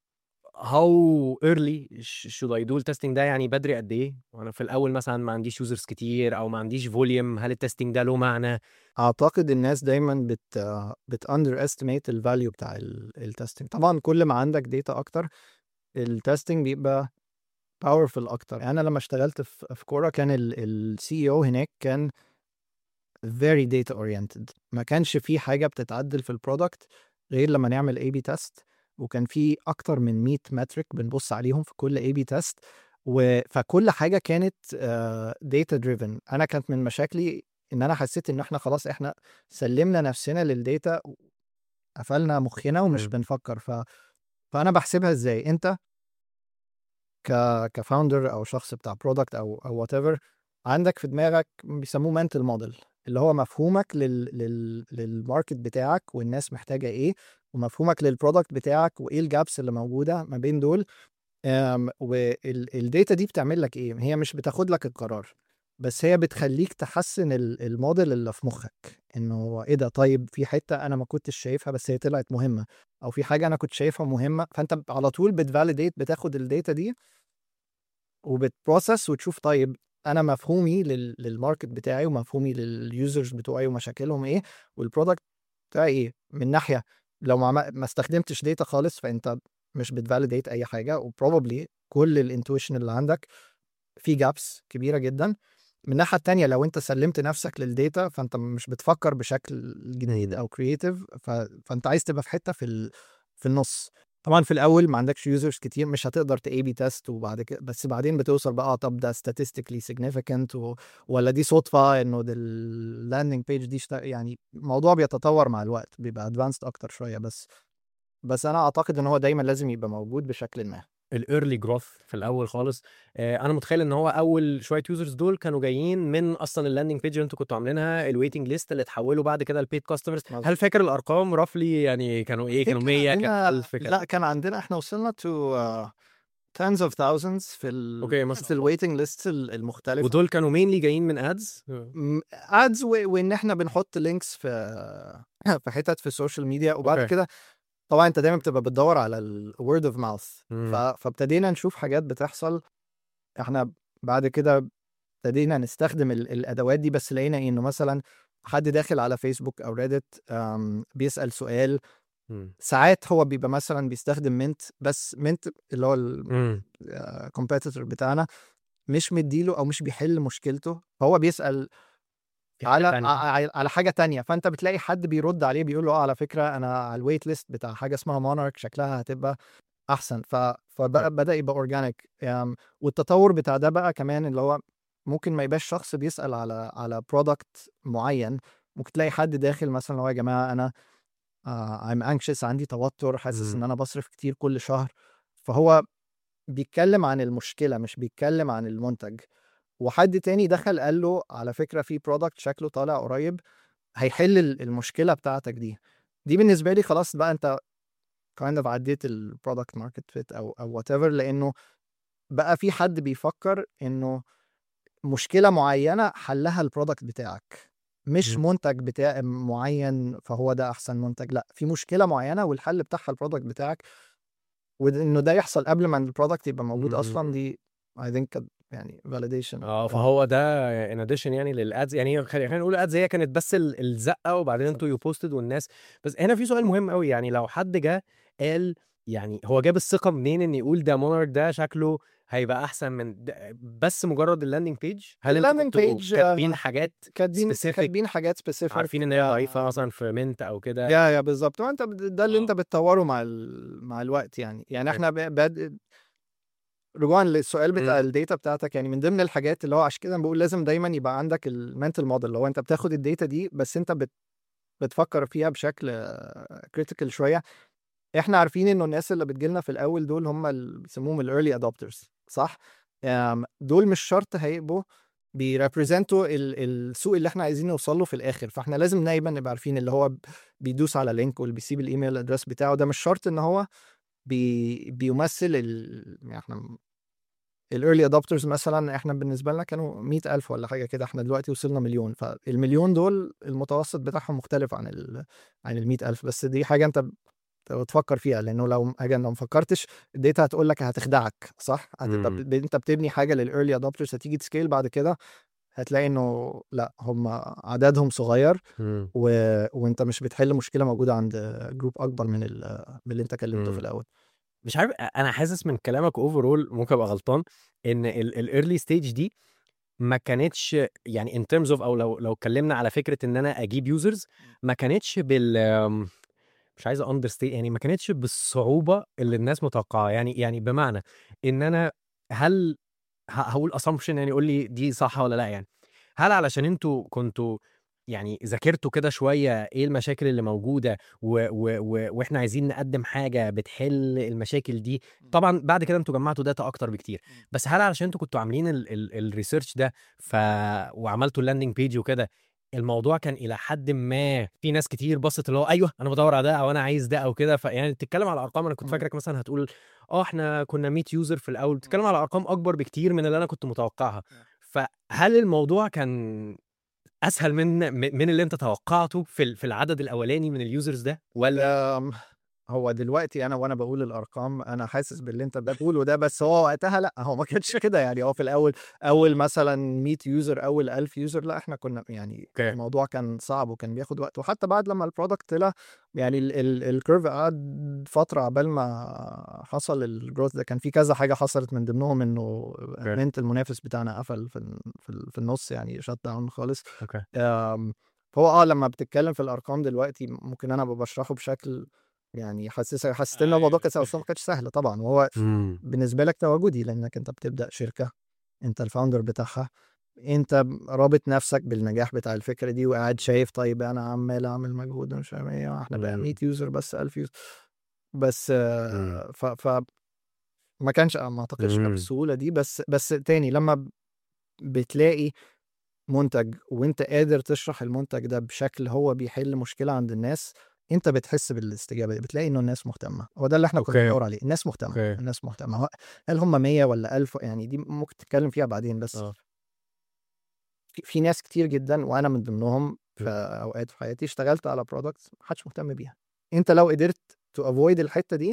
[SPEAKER 3] هاو ايرلي شود اي دو التستنج ده يعني بدري قد ايه وانا في الاول مثلا ما عنديش يوزرز كتير او ما عنديش فوليوم هل التستنج ده له معنى
[SPEAKER 1] اعتقد الناس دايما بت بت اندر استيميت الفاليو بتاع التستنج طبعا كل ما عندك داتا اكتر التستنج بيبقى باورفul اكتر يعني انا لما اشتغلت في في كوره كان السي او هناك كان very data oriented ما كانش في حاجه بتتعدل في البرودكت غير لما نعمل اي بي تيست وكان في اكتر من 100 مترك بنبص عليهم في كل اي بي تيست فكل حاجه كانت داتا دريفن انا كانت من مشاكلي ان انا حسيت ان احنا خلاص احنا سلمنا نفسنا للداتا قفلنا مخنا ومش
[SPEAKER 3] مم.
[SPEAKER 1] بنفكر ف... فانا بحسبها ازاي انت ك كفاوندر او شخص بتاع برودكت او او وات ايفر عندك في دماغك بيسموه منتل موديل اللي هو مفهومك لل... لل... للماركت بتاعك والناس محتاجه ايه ومفهومك للبرودكت بتاعك وايه الجابس اللي موجوده ما بين دول والداتا دي بتعمل لك ايه هي مش بتاخد لك القرار بس هي بتخليك تحسن ال- الموديل اللي في مخك انه ايه ده طيب في حته انا ما كنتش شايفها بس هي طلعت مهمه او في حاجه انا كنت شايفها مهمه فانت على طول بتفاليديت بتاخد الداتا دي وبتبروسس وتشوف طيب انا مفهومي لل- للماركت بتاعي ومفهومي لليوزرز بتوعي ومشاكلهم ايه والبرودكت بتاعي ايه من ناحيه لو ما عم- ما استخدمتش داتا خالص فانت مش بتفاليديت اي حاجه وبروبلي كل الانتويشن اللي عندك في جابس كبيره جدا من الناحيه التانية لو انت سلمت نفسك للداتا فانت مش بتفكر بشكل جديد او كرييتيف ف... فانت عايز تبقى في حته في ال... في النص طبعا في الاول ما عندكش يوزرز كتير مش هتقدر تاي بي تيست وبعد كده بس بعدين بتوصل بقى آه طب ده statistically significant و... ولا دي صدفه انه ده اللاندنج بيج دي شت... يعني الموضوع بيتطور مع الوقت بيبقى ادفانسد اكتر شويه بس بس انا اعتقد ان هو دايما لازم يبقى موجود بشكل ما
[SPEAKER 3] الايرلي جروث في الاول خالص آه، انا متخيل ان هو اول شويه يوزرز دول كانوا جايين من اصلا اللاندنج بيج اللي انتوا كنتوا عاملينها الويتنج ليست اللي اتحولوا بعد كده البيد كاستمرز
[SPEAKER 1] مظبوط.
[SPEAKER 3] هل فاكر الارقام رفلي يعني كانوا ايه كانوا 100 كان
[SPEAKER 1] عندنا-
[SPEAKER 3] 1000 كان
[SPEAKER 1] لا كان عندنا احنا وصلنا تو tens of thousands في ال
[SPEAKER 3] اوكي ما
[SPEAKER 1] في
[SPEAKER 3] شاء الله.
[SPEAKER 1] الويتنج ليست المختلفه
[SPEAKER 3] ودول كانوا مينلي جايين من ادز
[SPEAKER 1] ادز وان احنا بنحط لينكس في في حتت في السوشيال ميديا وبعد
[SPEAKER 3] أوكي.
[SPEAKER 1] كده طبعا انت دايما بتبقى بتدور على الورد اوف ماوث فابتدينا نشوف حاجات بتحصل احنا بعد كده ابتدينا نستخدم ال- الادوات دي بس لقينا إيه؟ انه مثلا حد داخل على فيسبوك او ريدت بيسال سؤال ساعات هو بيبقى مثلا بيستخدم منت بس منت اللي هو الكومبيتيتور بتاعنا مش مديله او مش بيحل مشكلته فهو بيسال على ع- على حاجه تانية فانت بتلاقي حد بيرد عليه بيقول له اه على فكره انا على الويت ليست بتاع حاجه اسمها مونارك شكلها هتبقى احسن ف فبقى بدا يبقى اورجانيك والتطور بتاع ده بقى كمان اللي هو ممكن ما يبقاش شخص بيسال على على برودكت معين ممكن تلاقي حد داخل مثلا اللي هو يا جماعه انا uh, I'm anxious عندي توتر حاسس
[SPEAKER 3] مم.
[SPEAKER 1] ان انا بصرف كتير كل شهر فهو بيتكلم عن المشكله مش بيتكلم عن المنتج وحد تاني دخل قال له على فكره في برودكت شكله طالع قريب هيحل ال- المشكله بتاعتك دي دي بالنسبه لي خلاص بقى انت kind of عديت البرودكت ماركت فيت او او وات ايفر لانه بقى في حد بيفكر انه مشكله معينه حلها البرودكت بتاعك مش
[SPEAKER 3] مم.
[SPEAKER 1] منتج بتاع معين فهو ده احسن منتج لا في مشكله معينه والحل بتاعها البرودكت بتاعك وانه ده يحصل قبل ما البرودكت يبقى موجود
[SPEAKER 3] مم.
[SPEAKER 1] اصلا دي I think يعني validation
[SPEAKER 3] اه فهو ده ان اديشن يعني للادز يعني خلي- خلينا نقول الادز هي كانت بس ال- الزقه وبعدين انتوا يو بوستد والناس بس هنا في سؤال مهم قوي يعني لو حد جه قال يعني هو جاب الثقه منين ان يقول ده مونارك ده شكله هيبقى احسن من ده بس مجرد اللاندنج بيج هل انتوا
[SPEAKER 1] اللاندنج
[SPEAKER 3] كنتوا
[SPEAKER 1] page،
[SPEAKER 3] كاتبين
[SPEAKER 1] آه،
[SPEAKER 3] حاجات
[SPEAKER 1] كاتبين
[SPEAKER 3] specific
[SPEAKER 1] كاتبين حاجات سبيسيفيك
[SPEAKER 3] عارفين ان هي ضعيفه مثلا في منت او كده
[SPEAKER 1] يا يا بالظبط وانت بد- ده اللي
[SPEAKER 3] آه.
[SPEAKER 1] انت بتطوره مع ال... مع الوقت يعني يعني
[SPEAKER 3] أوكي.
[SPEAKER 1] احنا ب- باد رجوعا للسؤال بتاع
[SPEAKER 3] مم.
[SPEAKER 1] الداتا بتاعتك يعني من ضمن الحاجات اللي هو عشان كده أنا بقول لازم دايما يبقى عندك المنتل موديل اللي هو انت بتاخد الداتا دي بس انت بت بتفكر فيها بشكل كريتيكال شويه احنا عارفين انه الناس اللي بتجيلنا في الاول دول هم اللي بيسموهم الايرلي ادوبترز صح أم، دول مش شرط هيبقوا بيريبريزنتوا السوق اللي احنا عايزين نوصل له في الاخر فاحنا لازم دايما نبقى عارفين اللي هو بيدوس على لينك واللي بيسيب الايميل ادرس بتاعه ده مش شرط ان هو بي بيمثل ال... يعني احنا الايرلي ادوبترز مثلا احنا بالنسبه لنا كانوا مئة ألف ولا حاجه كده احنا دلوقتي وصلنا مليون فالمليون دول المتوسط بتاعهم مختلف عن ال عن ال ألف بس دي حاجه انت بتفكر فيها لانه لو حاجه لو ما فكرتش الداتا هتقول لك هتخدعك صح؟ هت- انت
[SPEAKER 3] مم.
[SPEAKER 1] ب- انت بتبني حاجه للايرلي ادوبترز هتيجي تسكيل بعد كده هتلاقي انه لا هم عددهم صغير
[SPEAKER 3] مم.
[SPEAKER 1] و... وانت مش بتحل مشكله موجوده عند جروب اكبر من ال... من اللي انت كلمته
[SPEAKER 3] مم.
[SPEAKER 1] في الاول
[SPEAKER 3] مش عارف انا حاسس من كلامك اوفرول ممكن ابقى غلطان ان الايرلي ستيج دي ما كانتش يعني ان terms اوف او لو لو اتكلمنا على فكره ان انا اجيب يوزرز ما كانتش بال أم، مش عايز اندرستيت يعني ما كانتش بالصعوبه اللي الناس متوقعه يعني يعني بمعنى ان انا هل ه- هقول اسامبشن يعني قول لي دي صح ولا لا يعني هل علشان انتوا كنتوا يعني ذاكرتوا كده شويه ايه المشاكل اللي موجوده و و و واحنا عايزين نقدم حاجه بتحل المشاكل دي طبعا بعد كده انتوا جمعتوا داتا اكتر بكتير بس هل علشان انتوا كنتوا عاملين الريسيرش ده ف وعملتوا اللاندنج بيج وكده الموضوع كان الى حد ما في ناس كتير بصت اللي هو ايوه انا بدور على ده او انا عايز ده او كده فيعني تتكلم على ارقام انا كنت
[SPEAKER 1] مم.
[SPEAKER 3] فاكرك مثلا هتقول اه احنا كنا 100 يوزر في الاول بتتكلم على ارقام اكبر بكتير من اللي انا كنت متوقعها فهل الموضوع كان اسهل من من اللي انت توقعته في ال- في العدد الاولاني من اليوزرز ده ولا
[SPEAKER 1] أم، هو دلوقتي انا وانا بقول الارقام انا حاسس باللي انت بتقوله ده بس هو وقتها لا هو ما كانش كده يعني هو في الاول اول مثلا 100 يوزر اول 1000 يوزر لا احنا كنا يعني
[SPEAKER 3] اوكي
[SPEAKER 1] الموضوع كان صعب وكان بياخد وقت وحتى بعد لما البرودكت طلع يعني الكيرف قعد فتره عبال ما حصل الجروث ده كان في كذا حاجه حصلت من ضمنهم انه منت المنافس بتاعنا قفل في ال- في, ال- في النص يعني شات داون خالص
[SPEAKER 3] اوكي
[SPEAKER 1] أم، فهو اه لما بتتكلم في الارقام دلوقتي ممكن انا بشرحه بشكل يعني حسسك حسيت ان الموضوع كان سهل بس هو ما كانش سهل طبعا وهو
[SPEAKER 3] امم
[SPEAKER 1] بالنسبه لك تواجدي لانك انت بتبدا شركه انت الفاوندر بتاعها انت رابط نفسك بالنجاح بتاع الفكره دي وقاعد شايف طيب انا عمال اعمل مجهود ومش عارف ايه احنا بقى
[SPEAKER 3] مم.
[SPEAKER 1] 100 يوزر بس 1000 يوزر بس آه،
[SPEAKER 3] مم.
[SPEAKER 1] ف, ف ما كانش ما اعتقدش كان
[SPEAKER 3] مم.
[SPEAKER 1] بالسهوله دي بس بس تاني لما بتلاقي منتج وانت قادر تشرح المنتج ده بشكل هو بيحل مشكله عند الناس انت بتحس بالاستجابه دي بتلاقي انه الناس مهتمه هو ده اللي احنا كنا
[SPEAKER 3] اوكي.
[SPEAKER 1] بندور عليه الناس مهتمه
[SPEAKER 3] اوكي.
[SPEAKER 1] الناس مهتمه هو- هل هم 100 ولا 1000 يعني دي ممكن تتكلم فيها بعدين بس
[SPEAKER 3] اه
[SPEAKER 1] في, في ناس كتير جدا وانا من ضمنهم في اوقات في حياتي اشتغلت على برودكتس محدش مهتم بيها انت لو قدرت تو افويد الحته دي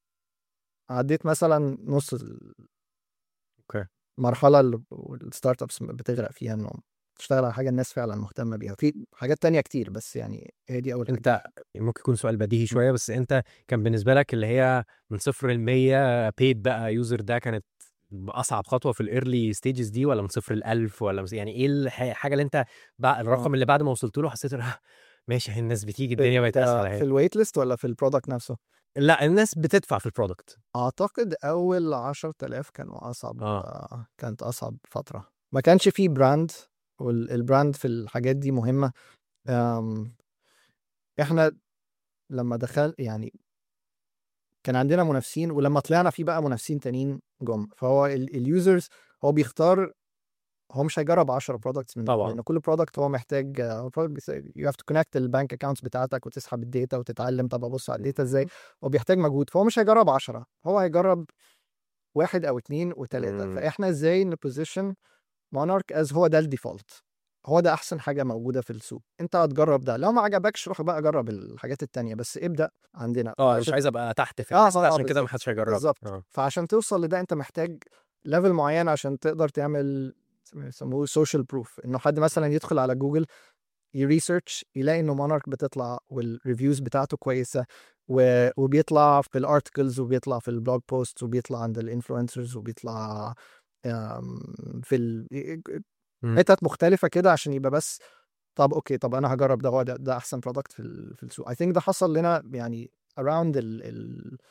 [SPEAKER 1] عديت مثلا نص ال-
[SPEAKER 3] اوكي.
[SPEAKER 1] المرحله اللي الستارت ابس بتغرق فيها انه تشتغل على حاجه الناس فعلا مهتمه بيها في حاجات تانية كتير بس يعني هي دي اول حاجه
[SPEAKER 3] انت ممكن يكون سؤال بديهي شويه بس انت كان بالنسبه لك اللي هي من صفر ل 100 بيد بقى يوزر ده كانت اصعب خطوه في الايرلي ستيجز دي ولا من صفر ل 1000 ولا من- يعني ايه الح- الحاجه اللي انت بقى الرقم اللي بعد ما وصلت له حسيت إن، آه، ماشي أهي الناس بتيجي الدنيا بقت اسهل
[SPEAKER 1] في
[SPEAKER 3] اهي
[SPEAKER 1] الويت ليست ولا في البرودكت نفسه
[SPEAKER 3] لا الناس بتدفع في البرودكت
[SPEAKER 1] اعتقد اول 10000 كانوا اصعب
[SPEAKER 3] آه.
[SPEAKER 1] آه. كانت اصعب فتره ما كانش فيه براند والبراند في الحاجات دي مهمه أم، احنا لما دخل يعني كان عندنا منافسين ولما طلعنا في بقى منافسين تانيين جم فهو اليوزرز هو بيختار هو مش هيجرب 10 برودكتس من
[SPEAKER 3] طبعاً.
[SPEAKER 1] لان كل برودكت هو محتاج يو هاف تو كونكت البانك اكونتس بتاعتك وتسحب الداتا وتتعلم طب ابص على الداتا ازاي هو بيحتاج مجهود فهو مش هيجرب 10 هو هيجرب واحد او اتنين وتلاته
[SPEAKER 3] مم.
[SPEAKER 1] فاحنا ازاي نبوزيشن مونارك از هو ده الديفولت هو ده احسن حاجه موجوده في السوق انت هتجرب ده لو ما عجبكش روح بقى جرب الحاجات التانية بس ابدا عندنا
[SPEAKER 3] اه مش
[SPEAKER 1] عشان-
[SPEAKER 3] عايز ابقى تحت في
[SPEAKER 1] آه،
[SPEAKER 3] الليست
[SPEAKER 1] آه،
[SPEAKER 3] عشان كده
[SPEAKER 1] بالظبط.
[SPEAKER 3] محدش هيجرب
[SPEAKER 1] بالظبط.
[SPEAKER 3] اه
[SPEAKER 1] فعشان توصل لده انت محتاج ليفل معين عشان تقدر تعمل يسموه سوشيال بروف انه حد مثلا يدخل على جوجل يريسيرش يلاقي انه مونارك بتطلع والريفيوز بتاعته كويسه و... وبيطلع في الارتكلز وبيطلع في البلوج بوست وبيطلع عند الانفلونسرز وبيطلع آم، في ال...
[SPEAKER 3] مم.
[SPEAKER 1] حتت مختلفه كده عشان يبقى بس طب اوكي طب انا هجرب ده هو ده, ده احسن برودكت في ال... في السوق اي ثينك ده حصل لنا يعني اراوند ال... ال...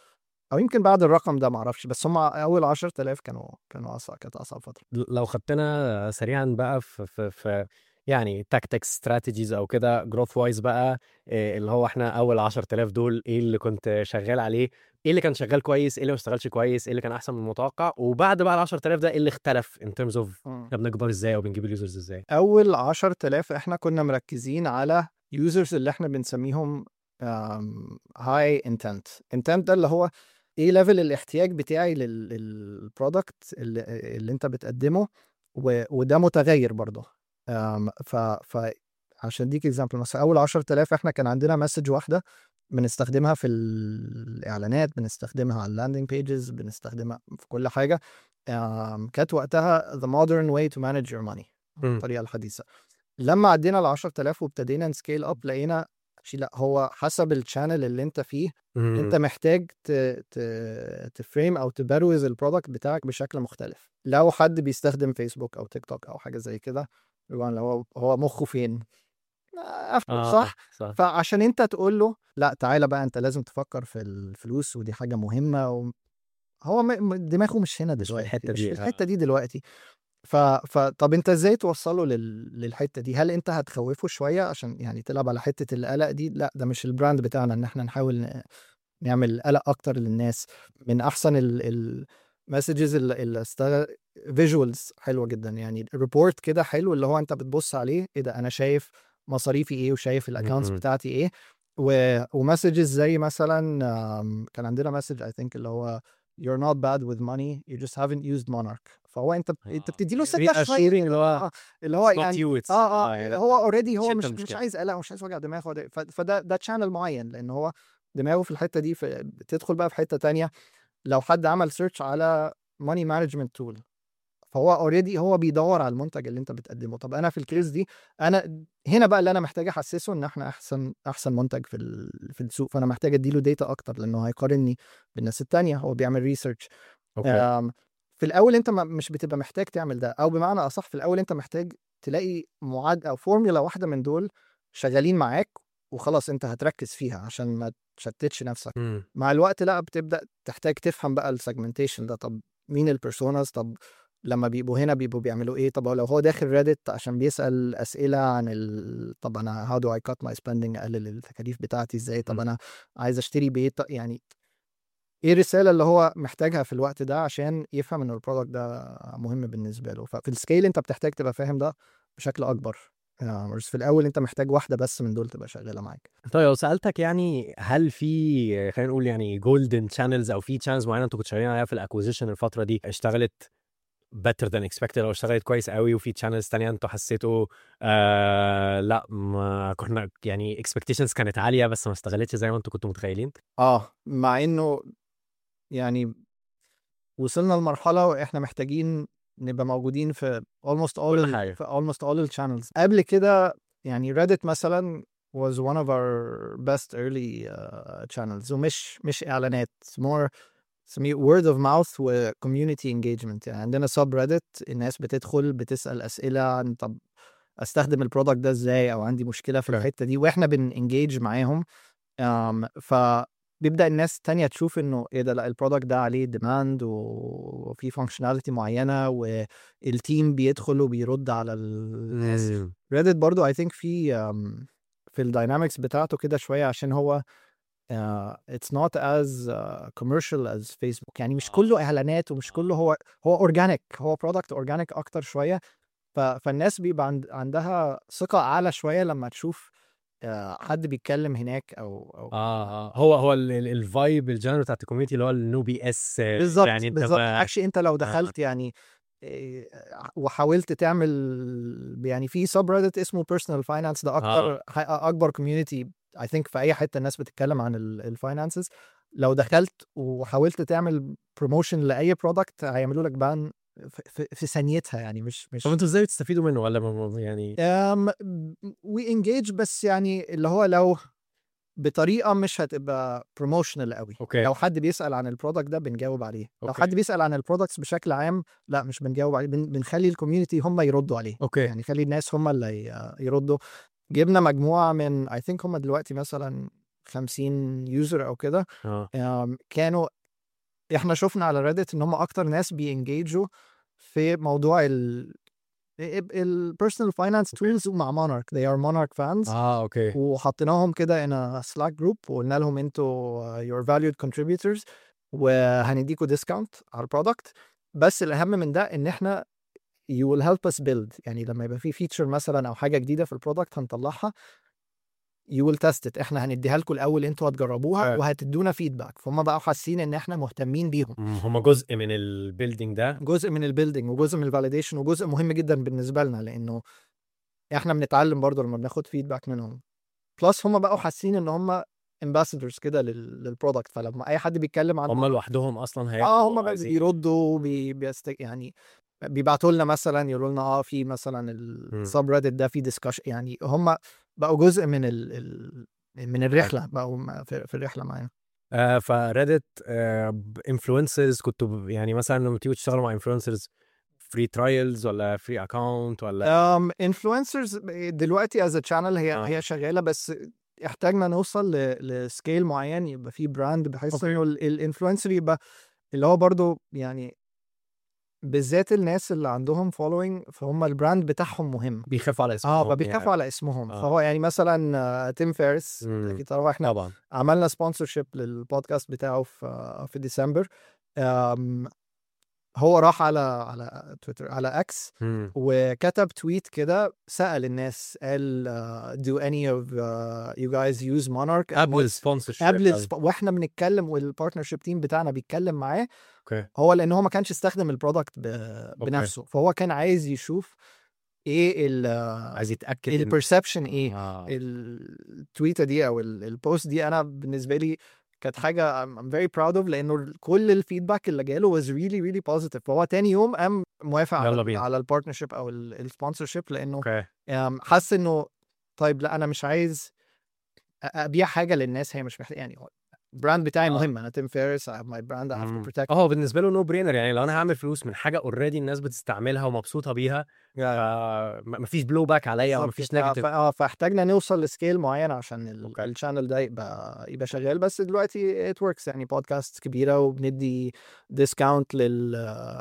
[SPEAKER 1] او يمكن بعد الرقم ده معرفش بس هم اول 10000 كانوا كانوا اصعب كانت اصعب فتره
[SPEAKER 3] لو خدتنا سريعا بقى في في, في يعني تاكتكس استراتيجيز او كده جروث وايز بقى إيه اللي هو احنا اول 10000 دول ايه اللي كنت شغال عليه ايه اللي كان شغال كويس ايه اللي ما اشتغلش كويس ايه اللي كان احسن من المتوقع وبعد بقى ال 10000 ده ايه اللي اختلف ان ترمز اوف احنا بنكبر ازاي او بنجيب اليوزرز ازاي
[SPEAKER 1] اول 10000 احنا كنا مركزين على يوزرز اللي احنا بنسميهم هاي انتنت انتنت ده اللي هو ايه ليفل الاحتياج بتاعي للبرودكت اللي, اللي انت بتقدمه و... وده متغير برضه أم، ف ف عشان اديك اكزامبل مثلا اول 10000 احنا كان عندنا مسج واحده بنستخدمها في الاعلانات بنستخدمها على اللاندنج بيجز بنستخدمها في كل حاجه أم، كانت وقتها the modern way to manage your money
[SPEAKER 3] مم.
[SPEAKER 1] الطريقه الحديثه لما عدينا ال 10000 وابتدينا نسكيل اب لقينا شي لا هو حسب الشانل اللي انت فيه انت محتاج ت... ت... تفريم او تبروز البرودكت بتاعك بشكل مختلف لو حد بيستخدم فيسبوك او تيك توك او حاجه زي كده يبقى اللي هو هو مخه فين أفهم
[SPEAKER 3] آه،
[SPEAKER 1] صح
[SPEAKER 3] صح
[SPEAKER 1] فعشان انت تقول له لا تعالى بقى انت لازم تفكر في الفلوس ودي حاجه مهمه و... هو م... م- دماغه مش هنا
[SPEAKER 3] مش في
[SPEAKER 1] دلوقتي
[SPEAKER 3] الحتة
[SPEAKER 1] مش
[SPEAKER 3] دي،
[SPEAKER 1] في
[SPEAKER 3] آه.
[SPEAKER 1] الحته دي دلوقتي ف... ف طب انت ازاي توصله لل... للحته دي هل انت هتخوفه شويه عشان يعني تلعب على حته القلق دي لا ده مش البراند بتاعنا ان احنا نحاول ن... نعمل قلق اكتر للناس من احسن المسجز اللي اشتغل فيجوالز حلوه جدا يعني ريبورت كده حلو اللي هو انت بتبص عليه ايه ده انا شايف مصاريفي ايه وشايف الاكونتس
[SPEAKER 3] م- م.
[SPEAKER 1] بتاعتي ايه و... ومسجز زي مثلا um, كان عندنا مسج اي ثينك اللي هو you're not bad with money you just haven't used monarch فهو انت انت بتدي له سكه شويه
[SPEAKER 3] اللي هو
[SPEAKER 1] آه، اللي هو
[SPEAKER 3] it's not
[SPEAKER 1] يعني
[SPEAKER 3] you it's
[SPEAKER 1] اه اه
[SPEAKER 3] يعني
[SPEAKER 1] هو اوريدي هو
[SPEAKER 3] مش
[SPEAKER 1] مش
[SPEAKER 3] أنت
[SPEAKER 1] مش
[SPEAKER 3] المشكلة.
[SPEAKER 1] عايز قلق مش عايز وجع دماغ هو ده- ف- فده ده تشانل معين لان هو دماغه في الحته دي في بتدخل بقى في حته تانية لو حد عمل سيرش على ماني مانجمنت تول فهو اوريدي هو بيدور على المنتج اللي انت بتقدمه طب انا في الكيس دي انا هنا بقى اللي انا محتاج احسسه ان احنا احسن احسن منتج في ال- في السوق فانا محتاج اديله داتا اكتر لانه هيقارني بالناس التانية هو بيعمل ريسيرش
[SPEAKER 3] اوكي
[SPEAKER 1] آم، في الاول انت ما- مش بتبقى محتاج تعمل ده او بمعنى اصح في الاول انت محتاج تلاقي معاد او فورمولا واحده من دول شغالين معاك وخلاص انت هتركز فيها عشان ما تشتتش نفسك
[SPEAKER 3] مم.
[SPEAKER 1] مع الوقت لا بتبدا تحتاج تفهم بقى السيجمنتيشن ده طب مين البيرسوناز طب لما بيبقوا هنا بيبقوا بيعملوا ايه طب لو هو داخل ريدت عشان بيسال اسئله عن ال... طب انا هاو دو اي كات ماي سبيندنج اقلل التكاليف بتاعتي ازاي طب
[SPEAKER 3] م.
[SPEAKER 1] انا عايز اشتري بيت يعني ايه الرساله اللي هو محتاجها في الوقت ده عشان يفهم ان البرودكت ده مهم بالنسبه له ففي السكيل انت بتحتاج تبقى فاهم ده بشكل اكبر يعني بس في الاول انت محتاج واحده بس من دول تبقى شغاله معاك
[SPEAKER 3] طيب لو سالتك يعني هل في خلينا نقول يعني جولدن شانلز او في شانلز معينه انتوا كنتوا شغالين عليها في الاكوزيشن الفتره دي اشتغلت better than expected او اشتغلت كويس قوي وفي شانلز تانية انتوا حسيتوا آه لا ما كنا يعني expectations كانت عاليه بس ما استغلتش زي ما انتوا كنتوا متخيلين
[SPEAKER 1] اه مع انه يعني وصلنا لمرحله واحنا محتاجين نبقى موجودين في almost all
[SPEAKER 3] كل
[SPEAKER 1] ال-
[SPEAKER 3] حاجة.
[SPEAKER 1] في almost all the channels قبل كده يعني Reddit مثلا was one of our best early uh, channels ومش مش اعلانات more سميه word of mouth و community engagement يعني عندنا sub reddit الناس بتدخل بتسأل أسئلة عن طب استخدم البرودكت ده ازاي او عندي مشكلة في
[SPEAKER 3] Okay.
[SPEAKER 1] الحتة دي واحنا بنengage معاهم um, فبيبدأ الناس تانية تشوف انه ايه ده لا البرودكت ده عليه ديماند وفي فانكشناليتي معينة والتيم بيدخل وبيرد على الناس ريدت برضو اي ثينك في um, في الداينامكس بتاعته كده شويه عشان هو اتس نوت از كوميرشال از فيسبوك يعني مش كله اعلانات ومش كله هو هو اورجانيك هو برودكت اورجانيك اكتر شويه ف, فالناس بيبقى عند, عندها ثقه اعلى شويه لما تشوف آه، حد بيتكلم هناك او او
[SPEAKER 3] اه اه هو هو الفايب الجانر بتاعت الكوميونتي اللي هو النو بي اس
[SPEAKER 1] بالظبط
[SPEAKER 3] يعني انت
[SPEAKER 1] بالظبط
[SPEAKER 3] بقى-
[SPEAKER 1] اكشلي انت لو دخلت يعني إيه، وحاولت تعمل يعني في سب ريدت اسمه بيرسونال فاينانس ده اكتر ح- اكبر كوميونتي اي ثينك في اي حته الناس بتتكلم عن الفاينانسز لو دخلت وحاولت تعمل بروموشن لاي برودكت هيعملوا لك بان في, في, في ثانيتها يعني مش مش
[SPEAKER 3] طب انتوا ازاي بتستفيدوا منه ولا ما- ما- يعني
[SPEAKER 1] وي انجيج بس يعني اللي هو لو بطريقه مش هتبقى بروموشنال قوي
[SPEAKER 3] اوكي
[SPEAKER 1] لو حد بيسال عن البرودكت ده بنجاوب عليه لو
[SPEAKER 3] أوكي.
[SPEAKER 1] حد بيسال عن البرودكتس بشكل عام لا مش بنجاوب عليه بن بنخلي الكوميونتي هم يردوا عليه
[SPEAKER 3] اوكي
[SPEAKER 1] يعني خلي الناس هم اللي ي- يردوا جبنا مجموعه من اي ثينك هم دلوقتي مثلا 50 يوزر او كده
[SPEAKER 3] اه
[SPEAKER 1] آم، كانوا احنا شفنا على ريدت ان هم اكتر ناس بينجيجوا في موضوع ال البيرسونال فاينانس تولز مع مونارك they are monarch fans
[SPEAKER 3] اه اوكي
[SPEAKER 1] وحطيناهم كده in a Slack group وقلنا لهم انتوا uh, your valued contributors وهنديكوا ديسكاونت على البرودكت بس الاهم من ده ان احنا you will help us build يعني لما يبقى في فيتشر مثلا او حاجه جديده في البرودكت هنطلعها you will test it احنا هنديها لكم الاول انتوا هتجربوها
[SPEAKER 3] آه.
[SPEAKER 1] وهتدونا فيدباك فهم بقوا حاسين ان احنا مهتمين بيهم
[SPEAKER 3] هم جزء من البيلدينج ده
[SPEAKER 1] جزء من البيلدينج وجزء من الفاليديشن وجزء مهم جدا بالنسبه لنا لانه احنا بنتعلم برضه لما بناخد فيدباك منهم بلس هم بقوا حاسين ان هم امباسادورز كده لل- للبرودكت فلما اي حد بيتكلم عن
[SPEAKER 3] هم لوحدهم اصلا هي
[SPEAKER 1] اه هم بيردوا بي بيست... يعني بيبعتوا لنا مثلا يقولوا لنا اه في مثلا السب ريدت ده في ديسكشن يعني هم بقوا جزء من ال... ال... من الرحله بقوا م- في, في الرحله معانا
[SPEAKER 3] آه فريدت آه انفلونسرز كنتوا ب- يعني مثلا لما تيجوا تشتغلوا مع انفلونسرز فري ترايلز ولا فري اكونت ولا
[SPEAKER 1] um, انفلونسرز دلوقتي از تشانل هي
[SPEAKER 3] آه.
[SPEAKER 1] هي شغاله بس احتاجنا نوصل ل- لسكيل معين يبقى في براند بحيث انه الانفلونسر يبقى اللي هو برضو يعني بالذات الناس اللي عندهم فولوينج فهم البراند بتاعهم مهم
[SPEAKER 3] بيخافوا على اسمهم
[SPEAKER 1] اه فبيخافوا على اسمهم
[SPEAKER 3] آه.
[SPEAKER 1] فهو يعني مثلا آه، تيم فيرس
[SPEAKER 3] مم.
[SPEAKER 1] اكيد طبعا احنا
[SPEAKER 3] طبعا
[SPEAKER 1] عملنا سبونسرشيب للبودكاست بتاعه في آه، في ديسمبر آم، هو راح على على تويتر على اكس
[SPEAKER 3] مم.
[SPEAKER 1] وكتب تويت كده سأل الناس قال uh, do any of uh, you guys use Monarch
[SPEAKER 3] قبل السبونسر
[SPEAKER 1] قبل السب... واحنا بنتكلم والبارتنرشيب تيم بتاعنا بيتكلم معاه
[SPEAKER 3] اوكي
[SPEAKER 1] هو لان هو ما كانش استخدم البرودكت ب... بنفسه فهو كان عايز يشوف ايه ال
[SPEAKER 3] عايز يتاكد إن-
[SPEAKER 1] البرسبشن ايه
[SPEAKER 3] آه.
[SPEAKER 1] التويته دي او ال- البوست دي انا بالنسبه لي كانت حاجه I'm, I'm very proud of لانه كل الفيدباك اللي جاله was really really positive فهو تاني يوم قام موافق
[SPEAKER 3] يلا
[SPEAKER 1] على
[SPEAKER 3] بينا.
[SPEAKER 1] على البارتنرشيب او السبونسرشيب لانه
[SPEAKER 3] اوكي
[SPEAKER 1] أم، حس انه طيب لا انا مش عايز أ- ابيع حاجه للناس هي مش محتاجه يعني هو البراند بتاعي
[SPEAKER 3] آه.
[SPEAKER 1] مهم انا تيم فيرس I have my brand I have
[SPEAKER 3] مم.
[SPEAKER 1] to protect
[SPEAKER 3] اه هو بالنسبه له نو برينر يعني لو انا هعمل فلوس من حاجه اوريدي الناس بتستعملها ومبسوطه بيها آه م- مفيش بلو باك عليا او
[SPEAKER 1] بالظبط.
[SPEAKER 3] مفيش
[SPEAKER 1] ف-
[SPEAKER 3] نيجاتيف
[SPEAKER 1] ف- اه فاحتاجنا نوصل لسكيل معين عشان ال-
[SPEAKER 3] أوكي.
[SPEAKER 1] الشانل ده يبقى يبقى شغال بس دلوقتي ات وركس يعني بودكاست كبيره وبندي ديسكاونت لل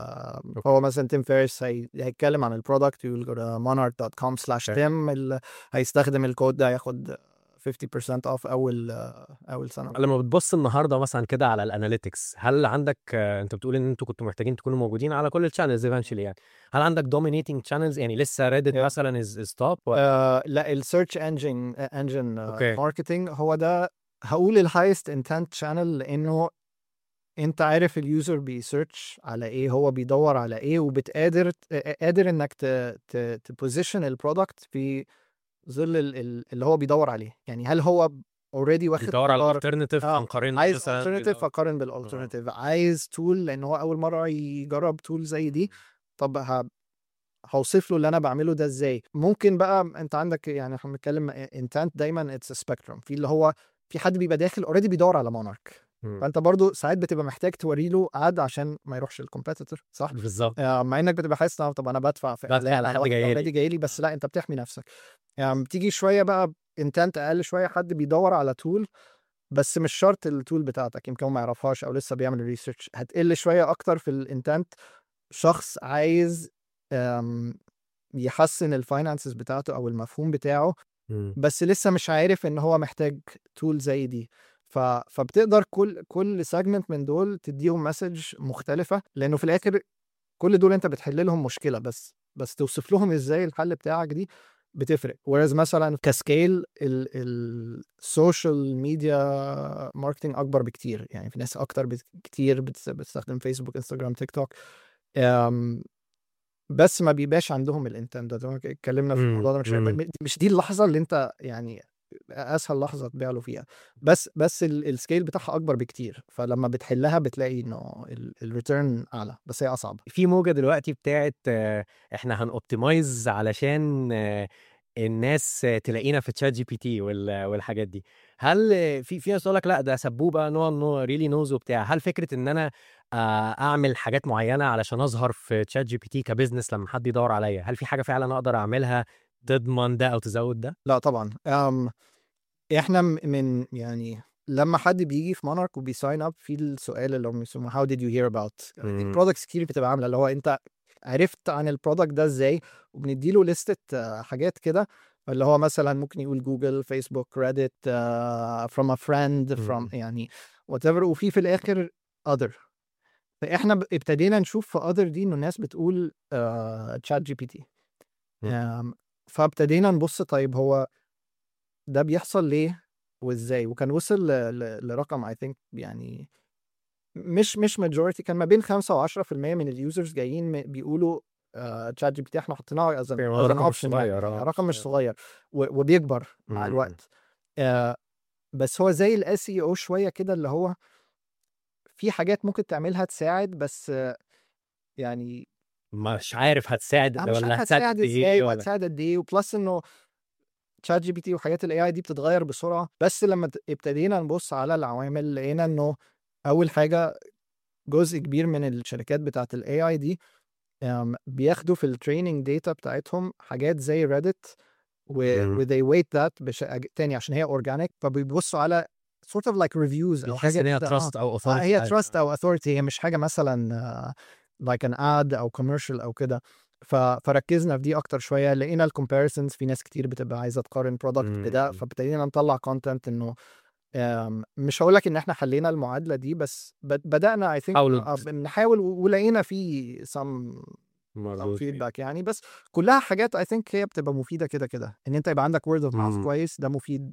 [SPEAKER 1] هو مثلا تيم فيرس هي... هيتكلم عن البرودكت يقول go to monarch.com slash
[SPEAKER 3] أوكي.
[SPEAKER 1] tim ال... هيستخدم الكود ده ياخد 50% اوف اول اول سنه
[SPEAKER 3] لما بتبص النهارده مثلا كده على الاناليتكس هل عندك آه، انت بتقول ان انتوا كنتوا محتاجين تكونوا موجودين على كل الشانلز ايفنشلي يعني هل عندك دومينيتنج شانلز يعني لسه ريدت
[SPEAKER 1] Yeah.
[SPEAKER 3] مثلا از از توب
[SPEAKER 1] آه لا السيرش انجن انجن
[SPEAKER 3] أوكي.
[SPEAKER 1] ماركتنج هو ده هقول الهايست انتنت شانل لانه انت عارف اليوزر بيسيرش على ايه هو بيدور على ايه وبتقادر قادر انك تبوزيشن البرودكت في ظل ال- ال- اللي هو بيدور عليه يعني هل هو اوريدي واخد
[SPEAKER 3] بتدور على
[SPEAKER 1] قرار
[SPEAKER 3] الالترناتيف
[SPEAKER 1] آه،
[SPEAKER 3] هنقارن
[SPEAKER 1] عايز
[SPEAKER 3] مثلاً
[SPEAKER 1] alternative
[SPEAKER 3] بال-
[SPEAKER 1] فقارن بالالترناتيف عايز تول لان هو اول مره يجرب تول زي دي طب ه- هوصف له اللي انا بعمله ده ازاي ممكن بقى انت عندك يعني احنا بنتكلم انتنت دايما اتس سبيكتروم في اللي هو في حد بيبقى داخل اوريدي بيدور على مونارك
[SPEAKER 3] مم.
[SPEAKER 1] فانت برضو ساعات بتبقى محتاج توري له اد عشان ما يروحش الكومبيتيتور صح
[SPEAKER 3] بالظبط
[SPEAKER 1] آه، مع انك بتبقى حاسس إن طب انا بدفع في
[SPEAKER 3] بدفع
[SPEAKER 1] إعلان
[SPEAKER 3] لحد
[SPEAKER 1] واحد
[SPEAKER 3] جاي لي.
[SPEAKER 1] already جاي لي بس لا انت بتحمي نفسك يعني بتيجي شويه بقى انتنت اقل شويه حد بيدور على تول بس مش شرط التول بتاعتك يمكن هو ما يعرفهاش او لسه بيعمل ريسيرش هتقل شويه اكتر في الانتنت شخص عايز أم، يحسن الفاينانسز بتاعته او المفهوم بتاعه
[SPEAKER 3] مم.
[SPEAKER 1] بس لسه مش عارف ان هو محتاج تول زي دي ف... فبتقدر كل كل سيجمنت من دول تديهم مسج مختلفه لانه في الاخر كل دول انت بتحل لهم مشكله بس بس توصف لهم ازاي الحل بتاعك دي بتفرق whereas مثلا كسكيل السوشيال ميديا ماركتنج اكبر بكتير يعني في ناس اكتر بت- كتير بتس- بتستخدم فيسبوك انستجرام تيك توك أم، بس ما بيبقاش عندهم الانتنت ده طبعاً اتكلمنا في
[SPEAKER 3] مم،
[SPEAKER 1] الموضوع ده مش
[SPEAKER 3] مم.
[SPEAKER 1] مش دي اللحظه اللي انت يعني اسهل لحظه تبيع له فيها بس بس ال- السكيل بتاعها اكبر بكتير فلما بتحلها بتلاقي انه الريتيرن اعلى بس هي اصعب
[SPEAKER 3] في موجه دلوقتي بتاعت آه، احنا هنوبتمايز علشان آه، الناس آه، تلاقينا في تشات جي بي تي وال- والحاجات دي هل آه، في في ناس تقول لك لا ده سبوبه نوع نو ريلي نوز وبتاع هل فكره ان انا آه، اعمل حاجات معينه علشان اظهر في تشات جي بي تي كبزنس لما حد يدور عليا هل في حاجه فعلا اقدر اعملها تضمن ده او تزود ده
[SPEAKER 1] لا طبعا أم احنا م- من يعني لما حد بيجي في مونارك وبيساين اب في السؤال اللي هم يسموه how did you hear about
[SPEAKER 3] مم.
[SPEAKER 1] البرودكتس كتير بتبقى عامله اللي هو انت عرفت عن البرودكت ده ازاي وبنديله لستة حاجات كده اللي هو مثلا ممكن يقول جوجل فيسبوك ريدت from a friend from
[SPEAKER 3] مم.
[SPEAKER 1] يعني whatever وفي في الاخر other فاحنا ب- ابتدينا نشوف في other دي انه الناس بتقول تشات جي بي تي
[SPEAKER 3] مم.
[SPEAKER 1] فابتدينا نبص طيب هو ده بيحصل ليه وازاي وكان وصل ل- ل- لرقم اي ثينك يعني مش مش ماجوريتي كان ما بين 5 و 10% من اليوزرز جايين م- بيقولوا تشات جي بي تي احنا حطيناه از
[SPEAKER 3] هو رقم مش
[SPEAKER 1] اوبشن
[SPEAKER 3] صغير، آه.
[SPEAKER 1] رقم مش صغير و- وبيكبر مع
[SPEAKER 3] مم.
[SPEAKER 1] الوقت آه، بس هو زي الاس اي او شويه كده اللي هو في حاجات ممكن تعملها تساعد بس آه، يعني
[SPEAKER 3] مش عارف هتساعد
[SPEAKER 1] انا مش
[SPEAKER 3] ولا
[SPEAKER 1] عارف
[SPEAKER 3] هتساعد
[SPEAKER 1] هتساعد
[SPEAKER 3] قد
[SPEAKER 1] ازاي
[SPEAKER 3] ايه ولا
[SPEAKER 1] وهتساعد قد ايه وبلس انه تشات جي بي تي وحاجات الاي اي دي بتتغير بسرعه بس لما ت- ابتدينا نبص على العوامل لقينا انه اول حاجه جزء كبير من الشركات بتاعت الاي اي دي أم، بياخدوا في التريننج داتا بتاعتهم حاجات زي ريدت و
[SPEAKER 3] مم.
[SPEAKER 1] و they weight that بش... تاني عشان هي اورجانيك فبيبصوا على sort of like reviews او
[SPEAKER 3] بتحس
[SPEAKER 1] حاجه
[SPEAKER 3] ان هي
[SPEAKER 1] كده، آه.
[SPEAKER 3] تراست او
[SPEAKER 1] آه،
[SPEAKER 3] اوثورتي
[SPEAKER 1] هي تراست او authority هي مش حاجه مثلا آه، like an ad او commercial او كده ف... فركزنا في دي اكتر شويه لقينا الكومباريسونز في ناس كتير بتبقى عايزه تقارن برودكت
[SPEAKER 3] مم.
[SPEAKER 1] بده فابتدينا نطلع كونتنت انه آم، مش هقول لك ان احنا حلينا المعادله دي بس بد- بدانا اي ثينك
[SPEAKER 3] حاولوا
[SPEAKER 1] نحاول ولقينا في some
[SPEAKER 3] مظبوط
[SPEAKER 1] فيدباك يعني بس كلها حاجات اي ثينك هي بتبقى مفيده كده كده ان انت يبقى عندك وورد اوف ماوث
[SPEAKER 3] مم.
[SPEAKER 1] كويس ده مفيد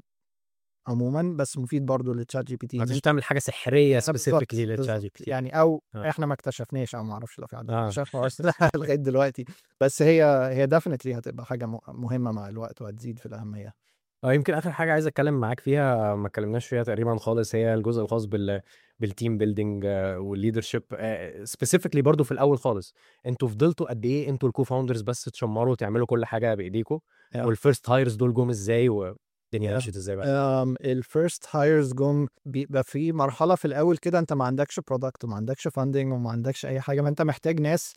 [SPEAKER 1] عموما بس مفيد برضه للتشات جي بي تي
[SPEAKER 3] ما
[SPEAKER 1] إن
[SPEAKER 3] تقدرش
[SPEAKER 1] انت-
[SPEAKER 3] تعمل حاجه سحريه
[SPEAKER 1] بالظبط،
[SPEAKER 3] سبيسيفيكلي للشات
[SPEAKER 1] بالظبط.
[SPEAKER 3] جي بي تي
[SPEAKER 1] يعني او
[SPEAKER 3] آه.
[SPEAKER 1] احنا ما اكتشفناش او ما اعرفش لو في حد
[SPEAKER 3] آه.
[SPEAKER 1] اكتشفها بس لغايه دلوقتي بس هي هي ديفنتلي هتبقى حاجه م- مهمه مع الوقت وهتزيد في الاهميه
[SPEAKER 3] اه يمكن اخر حاجه عايز اتكلم معاك فيها ما اتكلمناش فيها تقريبا خالص هي الجزء الخاص بال بالتيم بيلدينج والليدرشيب سبيسيفيكلي برضو في الاول خالص انتوا فضلتوا قد ايه انتوا الكو فاوندرز بس تشمروا وتعملوا كل حاجه بايديكم
[SPEAKER 1] Yeah.
[SPEAKER 3] والفيرست هايرز دول جم ازاي والدنيا
[SPEAKER 1] Yeah.
[SPEAKER 3] مشيت ازاي بقى
[SPEAKER 1] الفيرست هايرز جم بيبقى في مرحله في الاول كده انت ما عندكش برودكت وما عندكش فاندنج وما عندكش اي حاجه ما انت محتاج ناس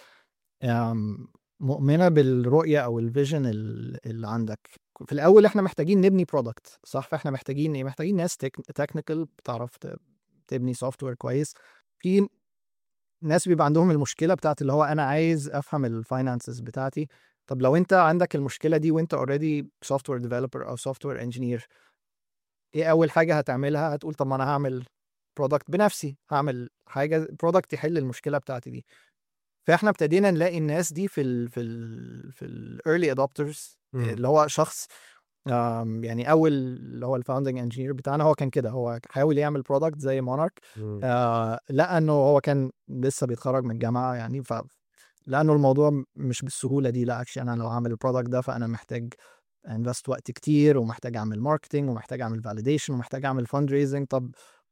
[SPEAKER 1] um, مؤمنه بالرؤيه او الفيجن اللي عندك في الاول احنا محتاجين نبني برودكت صح فاحنا محتاجين ايه محتاجين ناس تكنيكال بتعرف ت- تبني سوفت وير كويس في ناس بيبقى عندهم المشكله بتاعت اللي هو انا عايز افهم الفاينانسز بتاعتي طب لو انت عندك المشكله دي وانت اوريدي سوفت وير ديفلوبر او سوفت وير انجينير ايه اول حاجه هتعملها هتقول طب ما انا هعمل برودكت بنفسي هعمل حاجه برودكت يحل المشكله بتاعتي دي فاحنا ابتدينا نلاقي الناس دي في ال في ال في الايرلي ادوبترز
[SPEAKER 3] مم.
[SPEAKER 1] اللي هو شخص آم، يعني اول اللي هو الفاوندنج انجينير بتاعنا هو كان كده هو حاول يعمل برودكت زي مونارك
[SPEAKER 3] مم.
[SPEAKER 1] آه لقى انه هو كان لسه بيتخرج من الجامعه يعني ف لانه الموضوع مش بالسهوله دي لا اكشلي انا لو هعمل البرودكت ده فانا محتاج انفست وقت كتير ومحتاج اعمل ماركتنج ومحتاج اعمل فاليديشن ومحتاج اعمل فند ريزنج طب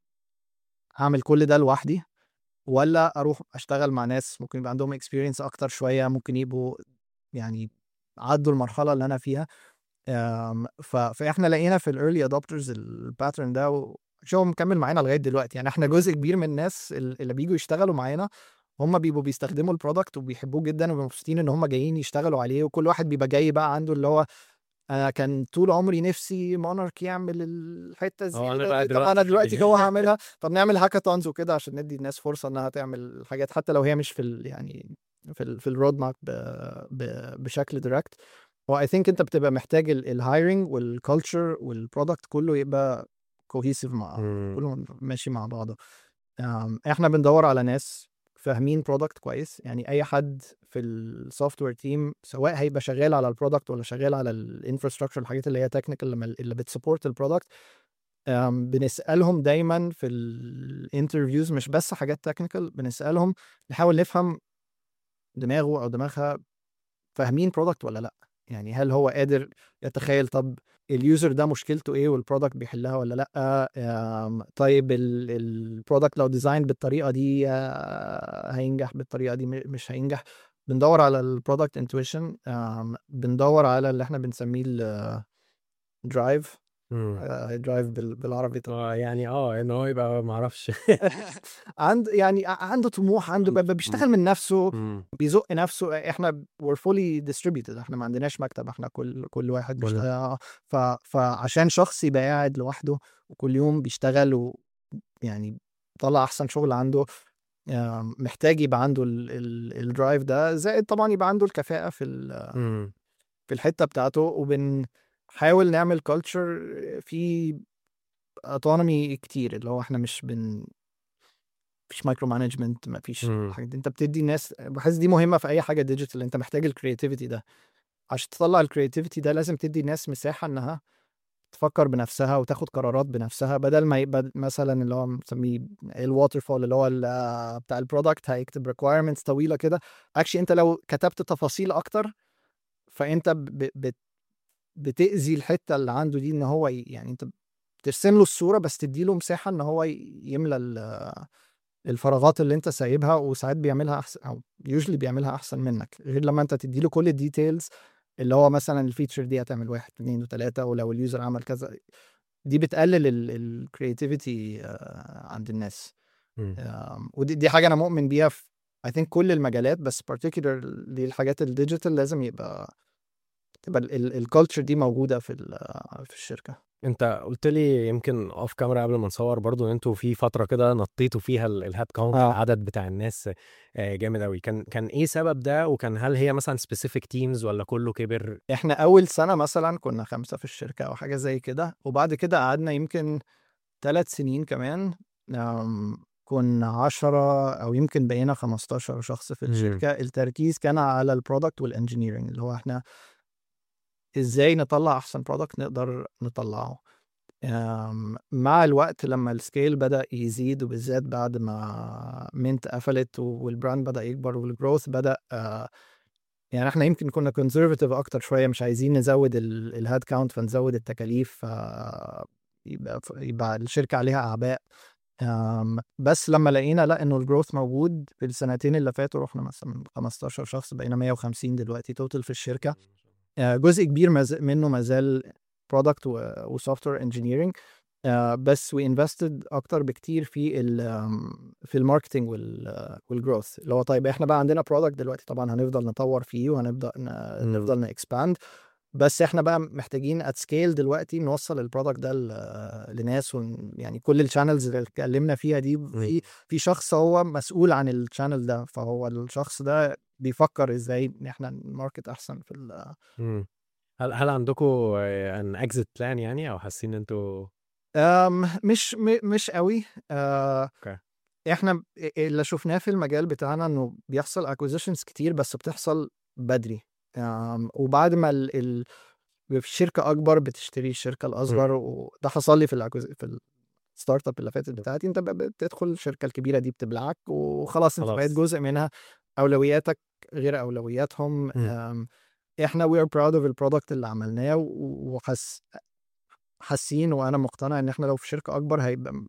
[SPEAKER 1] هعمل كل ده لوحدي ولا اروح اشتغل مع ناس ممكن يبقى عندهم اكسبيرينس اكتر شويه ممكن يبقوا يعني عدوا المرحله اللي انا فيها آم، ف- فاحنا لقينا في الايرلي ادوبترز الباترن ده و- شو هو مكمل معانا لغايه دلوقتي يعني احنا جزء كبير من الناس ال- اللي بيجوا يشتغلوا معانا هم بيبقوا بيستخدموا البرودكت وبيحبوه جدا ومبسوطين ان هم جايين يشتغلوا عليه وكل واحد بيبقى جاي بقى عنده اللي هو انا كان طول عمري نفسي مونارك يعمل الحته
[SPEAKER 3] اه انا
[SPEAKER 1] الزياده
[SPEAKER 3] بقى
[SPEAKER 1] دي طب انا
[SPEAKER 3] دلوقتي
[SPEAKER 1] دلوقتي هو هعملها طب نعمل هاكاثونز وكده عشان ندي الناس فرصه انها تعمل حاجات حتى لو هي مش في ال يعني في ال في الرود ماب بشكل دايركت هو اي ثينك انت بتبقى محتاج الهايرنج والكالتشر والبرودكت كله يبقى كوهيسيف مع
[SPEAKER 3] مم.
[SPEAKER 1] كله ماشي مع بعضه أم، احنا بندور على ناس فاهمين برودكت كويس يعني اي حد في السوفت وير تيم سواء هيبقى شغال على البرودكت ولا شغال على الانفراستراكشر الحاجات اللي هي تكنيكال اللي بتسبورت البرودكت بنسالهم دايما في الانترفيوز مش بس حاجات تكنيكال بنسالهم نحاول نفهم دماغه او دماغها فاهمين برودكت ولا لا يعني هل هو قادر يتخيل طب اليوزر ده مشكلته ايه والبرودكت بيحلها ولا لا آم، طيب البرودكت لو ديزاين بالطريقه دي آه، هينجح بالطريقه دي م- مش هينجح بندور على البرودكت انتويشن بندور على اللي احنا بنسميه الدرايف
[SPEAKER 3] مم.
[SPEAKER 1] درايف بالعربي طبعا
[SPEAKER 3] اه يعني اه ان هو يبقى ما اعرفش
[SPEAKER 1] عند يعني ع- عنده طموح عنده ب- ب- بيشتغل من نفسه
[SPEAKER 3] مم.
[SPEAKER 1] بيزق نفسه احنا we're fully distributed احنا ما عندناش مكتب احنا كل كل واحد
[SPEAKER 3] ولا-
[SPEAKER 1] بيشتغل ف... فعشان شخص يبقى قاعد لوحده وكل يوم بيشتغل و... يعني طلع احسن شغل عنده آم، محتاج يبقى عنده الدرايف ده زائد طبعا يبقى عنده الكفاءة في ال-
[SPEAKER 3] مم.
[SPEAKER 1] في الحتة بتاعته وبنحاول نعمل كلتشر في اوتونومي كتير اللي هو احنا مش بن مفيش مايكرو مانجمنت مفيش
[SPEAKER 3] مم.
[SPEAKER 1] حاجة انت بتدي الناس بحس دي مهمة في اي حاجة ديجيتال انت محتاج الكرياتيفيتي ده عشان تطلع الكرياتيفيتي ده لازم تدي الناس مساحة انها تفكر بنفسها وتاخد قرارات بنفسها بدل ما يبقى مثلا اللي هو بنسميه الواتر فول اللي هو ال- بتاع البرودكت هيكتب ريكوايرمنتس طويله كده اكشلي انت لو كتبت تفاصيل اكتر فانت ب- بت بتاذي الحته اللي عنده دي ان هو ي- يعني انت بترسم له الصوره بس تدي له مساحه ان هو ي- يملى ال- الفراغات اللي انت سايبها وساعات بيعملها احسن او يوجولي بيعملها احسن منك غير لما انت تدي له كل الديتيلز اللي هو مثلا الفيتشر دي هتعمل واحد اثنين وثلاثه ولو اليوزر عمل كذا دي بتقلل الكرياتيفيتي عند الناس
[SPEAKER 3] مم.
[SPEAKER 1] آم، ودي دي حاجه انا مؤمن بيها في I think كل المجالات بس particular للحاجات الديجيتال لازم يبقى تبقى الكالتشر دي موجوده في ال- في الشركه
[SPEAKER 3] انت قلت لي يمكن اوف كاميرا قبل ما نصور برضو ان انتوا في فتره كده نطيتوا فيها الهاد كاونت
[SPEAKER 1] آه.
[SPEAKER 3] العدد بتاع الناس آه، جامد قوي كان كان ايه سبب ده وكان هل هي مثلا سبيسيفيك تيمز ولا كله كبر
[SPEAKER 1] احنا اول سنه مثلا كنا خمسه في الشركه او حاجه زي كده وبعد كده قعدنا يمكن ثلاث سنين كمان آم، كنا عشرة او يمكن بقينا 15 شخص في
[SPEAKER 3] مم.
[SPEAKER 1] الشركه التركيز كان على البرودكت والانجينيرنج اللي هو احنا ازاي نطلع احسن برودكت نقدر نطلعه آم، مع الوقت لما السكيل بدأ يزيد وبالذات بعد ما منت قفلت والبراند بدأ يكبر والجروث بدأ آه، يعني احنا يمكن كنا كونسرفاتيف اكتر شويه مش عايزين نزود الهاد كاونت فنزود التكاليف ف يبقى يبقى الشركه عليها اعباء آم، بس لما لقينا لا انه الجروث موجود في السنتين اللي فاتوا رحنا مثلا من 15 شخص بقينا 150 دلوقتي توتال في الشركه آه، جزء كبير مز... منه مازال برودكت وسوفت وير انجينيرنج بس وي انفستد اكتر بكتير في ال آم، في الماركتنج والجروث اللي هو طيب احنا بقى عندنا برودكت دلوقتي طبعا هنفضل نطور فيه وهنبدا ن-
[SPEAKER 3] مم.
[SPEAKER 1] نفضل نكسباند بس احنا بقى محتاجين ات سكيل دلوقتي نوصل البرودكت ده ل- لناس ون... يعني كل الشانلز اللي اتكلمنا فيها دي في في شخص هو مسؤول عن الشانل ده فهو الشخص ده بيفكر ازاي ان احنا نماركت احسن في ال...
[SPEAKER 3] مم. هل هل عندكم ان اكزيت بلان يعني او حاسين ان انتوا
[SPEAKER 1] أم مش م- مش قوي أه
[SPEAKER 3] اوكي.
[SPEAKER 1] احنا اللي شفناه في المجال بتاعنا انه بيحصل اكوزيشنز كتير بس بتحصل بدري أم وبعد ما ال... ال... في شركه اكبر بتشتري الشركه الاصغر وده حصل لي في الأكوز... في الستارت اب اللي فاتت بتاعتي انت ب- بتدخل الشركه الكبيره دي بتبلعك وخلاص انت
[SPEAKER 3] خلاص.
[SPEAKER 1] بقيت جزء منها اولوياتك غير اولوياتهم
[SPEAKER 3] مم.
[SPEAKER 1] أم، احنا we are proud of البرودكت اللي عملناه و- وحس حاسين وانا مقتنع ان احنا لو في شركه اكبر هيبقى م-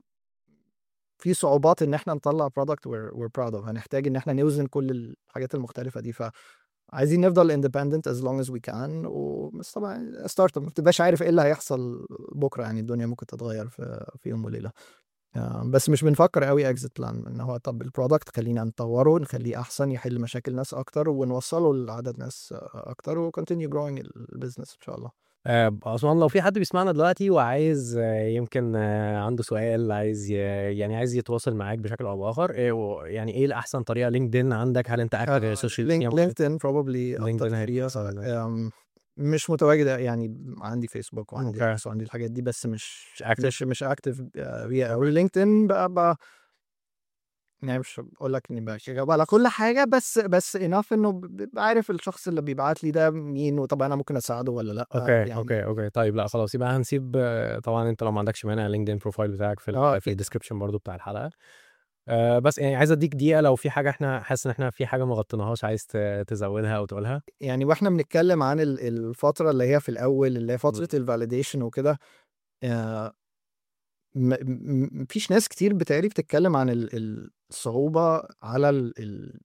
[SPEAKER 1] في صعوبات ان احنا نطلع برودكت we're, we're proud of هنحتاج ان احنا نوزن كل الحاجات المختلفه دي فعايزين نفضل independent as long as we can وبس طبعا ستارت اب ما بتبقاش عارف ايه اللي هيحصل بكره يعني الدنيا ممكن تتغير في في يوم وليله آه، بس مش بنفكر قوي اكزيت بلان ان هو طب البرودكت خلينا نطوره نخليه احسن يحل مشاكل ناس اكتر ونوصله لعدد ناس آه، اكتر وكونتينيو جروينج البيزنس ان شاء الله
[SPEAKER 3] آه، عثمان لو في حد بيسمعنا دلوقتي وعايز آه، يمكن آه، عنده سؤال عايز ي- يعني عايز يتواصل معاك بشكل او باخر إيه و- يعني ايه الاحسن طريقه لينكدين عندك هل انت اكتف سوشيال
[SPEAKER 1] لينك لينكدين بروبلي
[SPEAKER 3] LinkedIn
[SPEAKER 1] اكتر
[SPEAKER 3] هيبقى
[SPEAKER 1] طريقه
[SPEAKER 3] أحسن.
[SPEAKER 1] أم، مش متواجد يعني عندي فيسبوك وعندي
[SPEAKER 3] أوكي.
[SPEAKER 1] اكس وعندي الحاجات دي بس مش
[SPEAKER 3] مش active؟
[SPEAKER 1] مش مش اكتف فيها قوي لينكدين بقى بقى يعني مش بقول لك اني بقى شغال على كل حاجه بس بس اناف انه ببقى عارف الشخص اللي بيبعت لي ده مين وطب انا ممكن اساعده ولا لا
[SPEAKER 3] اوكي
[SPEAKER 1] يعني
[SPEAKER 3] اوكي اوكي طيب لا خلاص يبقى هنسيب آه، طبعا انت لو ما عندكش مانع لينكدين بروفايل بتاعك في
[SPEAKER 1] آه،
[SPEAKER 3] ال- في
[SPEAKER 1] أكيد.
[SPEAKER 3] الديسكربشن برضو بتاع الحلقه آه بس يعني عايز اديك دقيقه لو في حاجه احنا حاسس ان احنا في حاجه ما غطيناهاش عايز ت- تزودها او تقولها
[SPEAKER 1] يعني واحنا بنتكلم عن ال- الفتره اللي هي في الاول اللي هي فتره الفاليديشن وكده آه، م- م- مفيش ناس كتير بتقري بتتكلم عن ال- الصعوبه على ال ال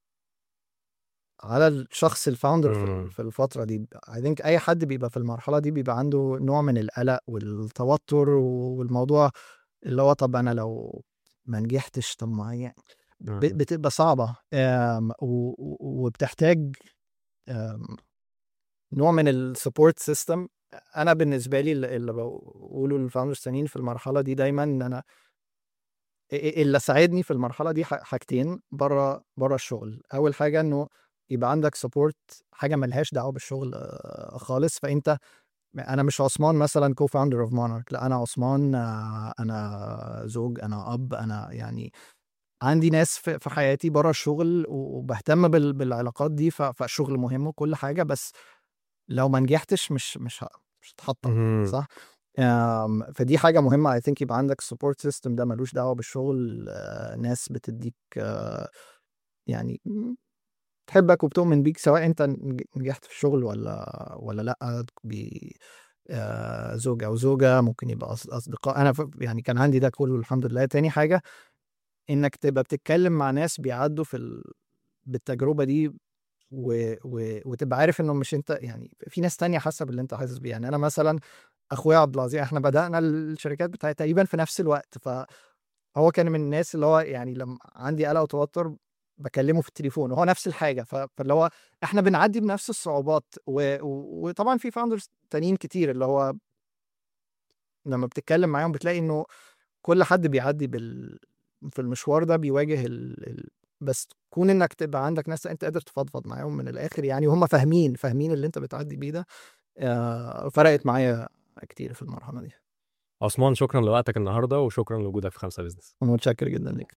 [SPEAKER 1] على الشخص الفاوندر في
[SPEAKER 3] مم.
[SPEAKER 1] ال- في الفتره دي I think اي حد بيبقى في المرحله دي بيبقى عنده نوع من القلق والتوتر والموضوع اللي هو طب انا لو ما نجحتش طب ما يعني ب- بتبقى صعبة آم، و- و- وبتحتاج آم، نوع من السبورت سيستم انا بالنسبه لي اللي اللي بقوله للفاوندرز التانيين في المرحله دي دايما ان انا اللي ساعدني في المرحله دي ح- حاجتين بره بره الشغل اول حاجه انه يبقى عندك سبورت حاجه ملهاش دعوه بالشغل آه، خالص فانت انا مش عثمان مثلا كو فاوندر اوف مونارك لا انا عثمان آه، انا زوج انا اب انا يعني عندي ناس في في حياتي بره الشغل وبهتم بال- بالعلاقات دي ف- فالشغل مهم وكل حاجه بس لو ما نجحتش مش مش ه- مش هتحطم
[SPEAKER 3] مهم.
[SPEAKER 1] صح أم، فدي حاجه مهمه اي ثينك يبقى عندك سبورت سيستم ده ملوش دعوه بالشغل آه، ناس بتديك آه، يعني تحبك وبتؤمن بيك سواء انت نج- نجحت في الشغل ولا ولا لا بي آه، زوج او زوجه ممكن يبقى أص- اصدقاء انا ف- يعني كان عندي ده كله الحمد لله تاني حاجه انك تبقى بتتكلم مع ناس بيعدوا في ال... بالتجربه دي و... و... وتبقى عارف انه مش انت يعني في ناس تانية حاسه باللي انت حاسس بيه يعني انا مثلا اخويا عبد العزيز احنا بدانا الشركات بتاعتي تقريبا في نفس الوقت فهو كان من الناس اللي هو يعني لما عندي قلق وتوتر بكلمه في التليفون وهو نفس الحاجه ف- فاللي هو احنا بنعدي بنفس الصعوبات و... و... وطبعا في فاوندرز تانيين كتير اللي هو لما بتتكلم معاهم بتلاقي انه كل حد بيعدي بال في المشوار ده بيواجه ال... ال... بس كون انك تبقى عندك ناس انت قادر تفضفض معاهم من الاخر يعني وهم فاهمين فاهمين اللي انت بتعدي بيه ده آه، فرقت معايا كتير في المرحله دي
[SPEAKER 3] عثمان شكرا لوقتك النهارده وشكرا لوجودك في خمسة بزنس
[SPEAKER 1] انا متشكر جدا ليك